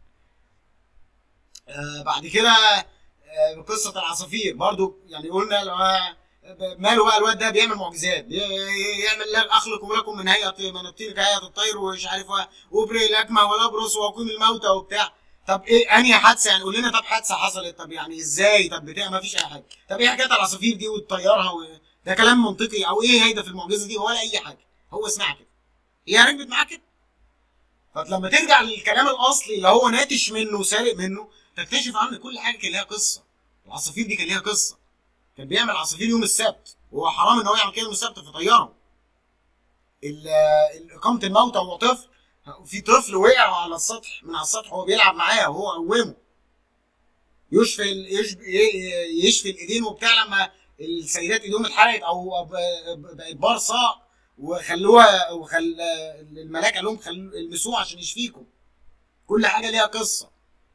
آه بعد كده آه قصه العصافير برضو يعني قلنا لو هو- ماله بقى الواد ده بيعمل معجزات بي- يعمل لك اخلق لكم من هيئه من الطير كهيئه الطير ومش عارف و- وابرئ الاكمه والابرص واقيم الموتى وبتاع طب ايه انهي حادثه يعني قول لنا طب حادثه حصلت طب يعني ازاي طب بتاع ما فيش اي حاجه طب ايه حكايه العصافير دي وتطيرها و... ده كلام منطقي او ايه هيدا في المعجزه دي ولا اي حاجه هو اسمعها كده هي ركبت معاه كده فلما ترجع للكلام الاصلي اللي هو ناتج منه سارق منه تكتشف ان كل حاجه كان ليها قصه العصافير دي كان ليها قصه كان بيعمل عصافير يوم السبت وهو حرام ان هو يعمل كده يوم السبت فطيرهم ال- ال- اقامه الموتى وهو طفل في طفل وقع على السطح من على السطح وهو بيلعب معاه وهو قومه يشفي ال- يشب- ي- يشفي الايدين وبتاع لما السيدات ايديهم اتحرقت او ب- ب- بقت برصه وخلوها وخل الملاك قال لهم خلوا المسوه عشان يشفيكم كل حاجه ليها قصه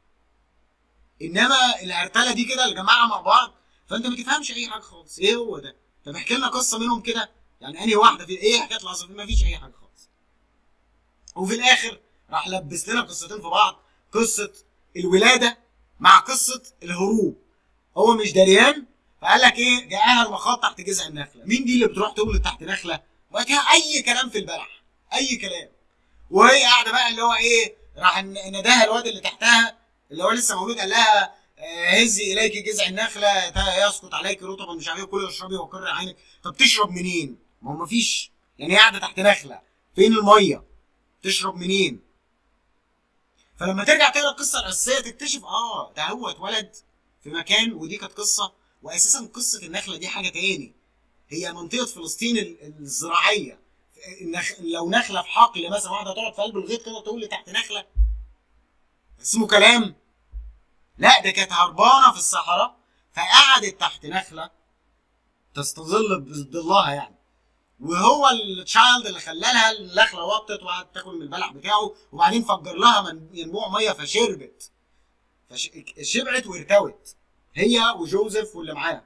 انما الهرتله دي كده الجماعه مع بعض فانت ما تفهمش اي حاجه خالص ايه هو ده طب احكي لنا قصه منهم كده يعني انهي واحده في ايه حكايه العصافير ما فيش اي حاجه خالص وفي الاخر راح لبس لنا قصتين في بعض قصه الولاده مع قصه الهروب هو مش دريان فقال لك ايه جاءها المخاض تحت جذع النخله مين دي اللي بتروح تولد تحت نخله وكان اي كلام في البلح اي كلام وهي قاعده بقى اللي هو ايه راح ن- نداها الواد اللي تحتها اللي هو لسه مولود قال لها آه، هزي اليك جذع النخله تا- يسقط عليك رطبا مش عارف ايه كلي واشربي وقر عينك طب تشرب منين؟ ما هو مفيش يعني هي قاعده تحت نخله فين الميه؟ تشرب منين؟ فلما ترجع تقرا القصه الاساسيه تكتشف اه ده هو اتولد في مكان ودي كانت قصه واساسا قصه النخله دي حاجه تاني هي منطقه فلسطين ال- الزراعيه النخ... لو نخله في حقل مثلا واحده تقعد في قلب الغيط كده تقول لي تحت نخله اسمه كلام لا ده كانت هربانه في الصحراء فقعدت تحت نخله تستظل بظلها يعني وهو التشايلد اللي خلى لها النخله وطت وقعدت تاكل من البلح بتاعه وبعدين فجر لها من ينبوع ميه فشربت فشبعت وارتوت هي وجوزيف واللي معاه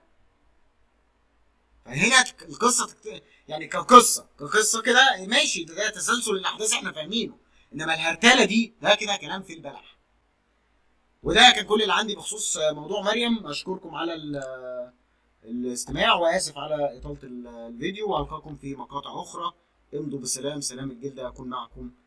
فهنا القصه تكت... يعني كقصه كقصه كده ماشي ده, ده تسلسل الاحداث احنا فاهمينه انما الهرتله دي ده كده كلام في البلح وده كان كل اللي عندي بخصوص موضوع مريم اشكركم على ال- الاستماع واسف على اطاله ال- الفيديو والقاكم في مقاطع اخرى امضوا بسلام سلام الجلد يكون معكم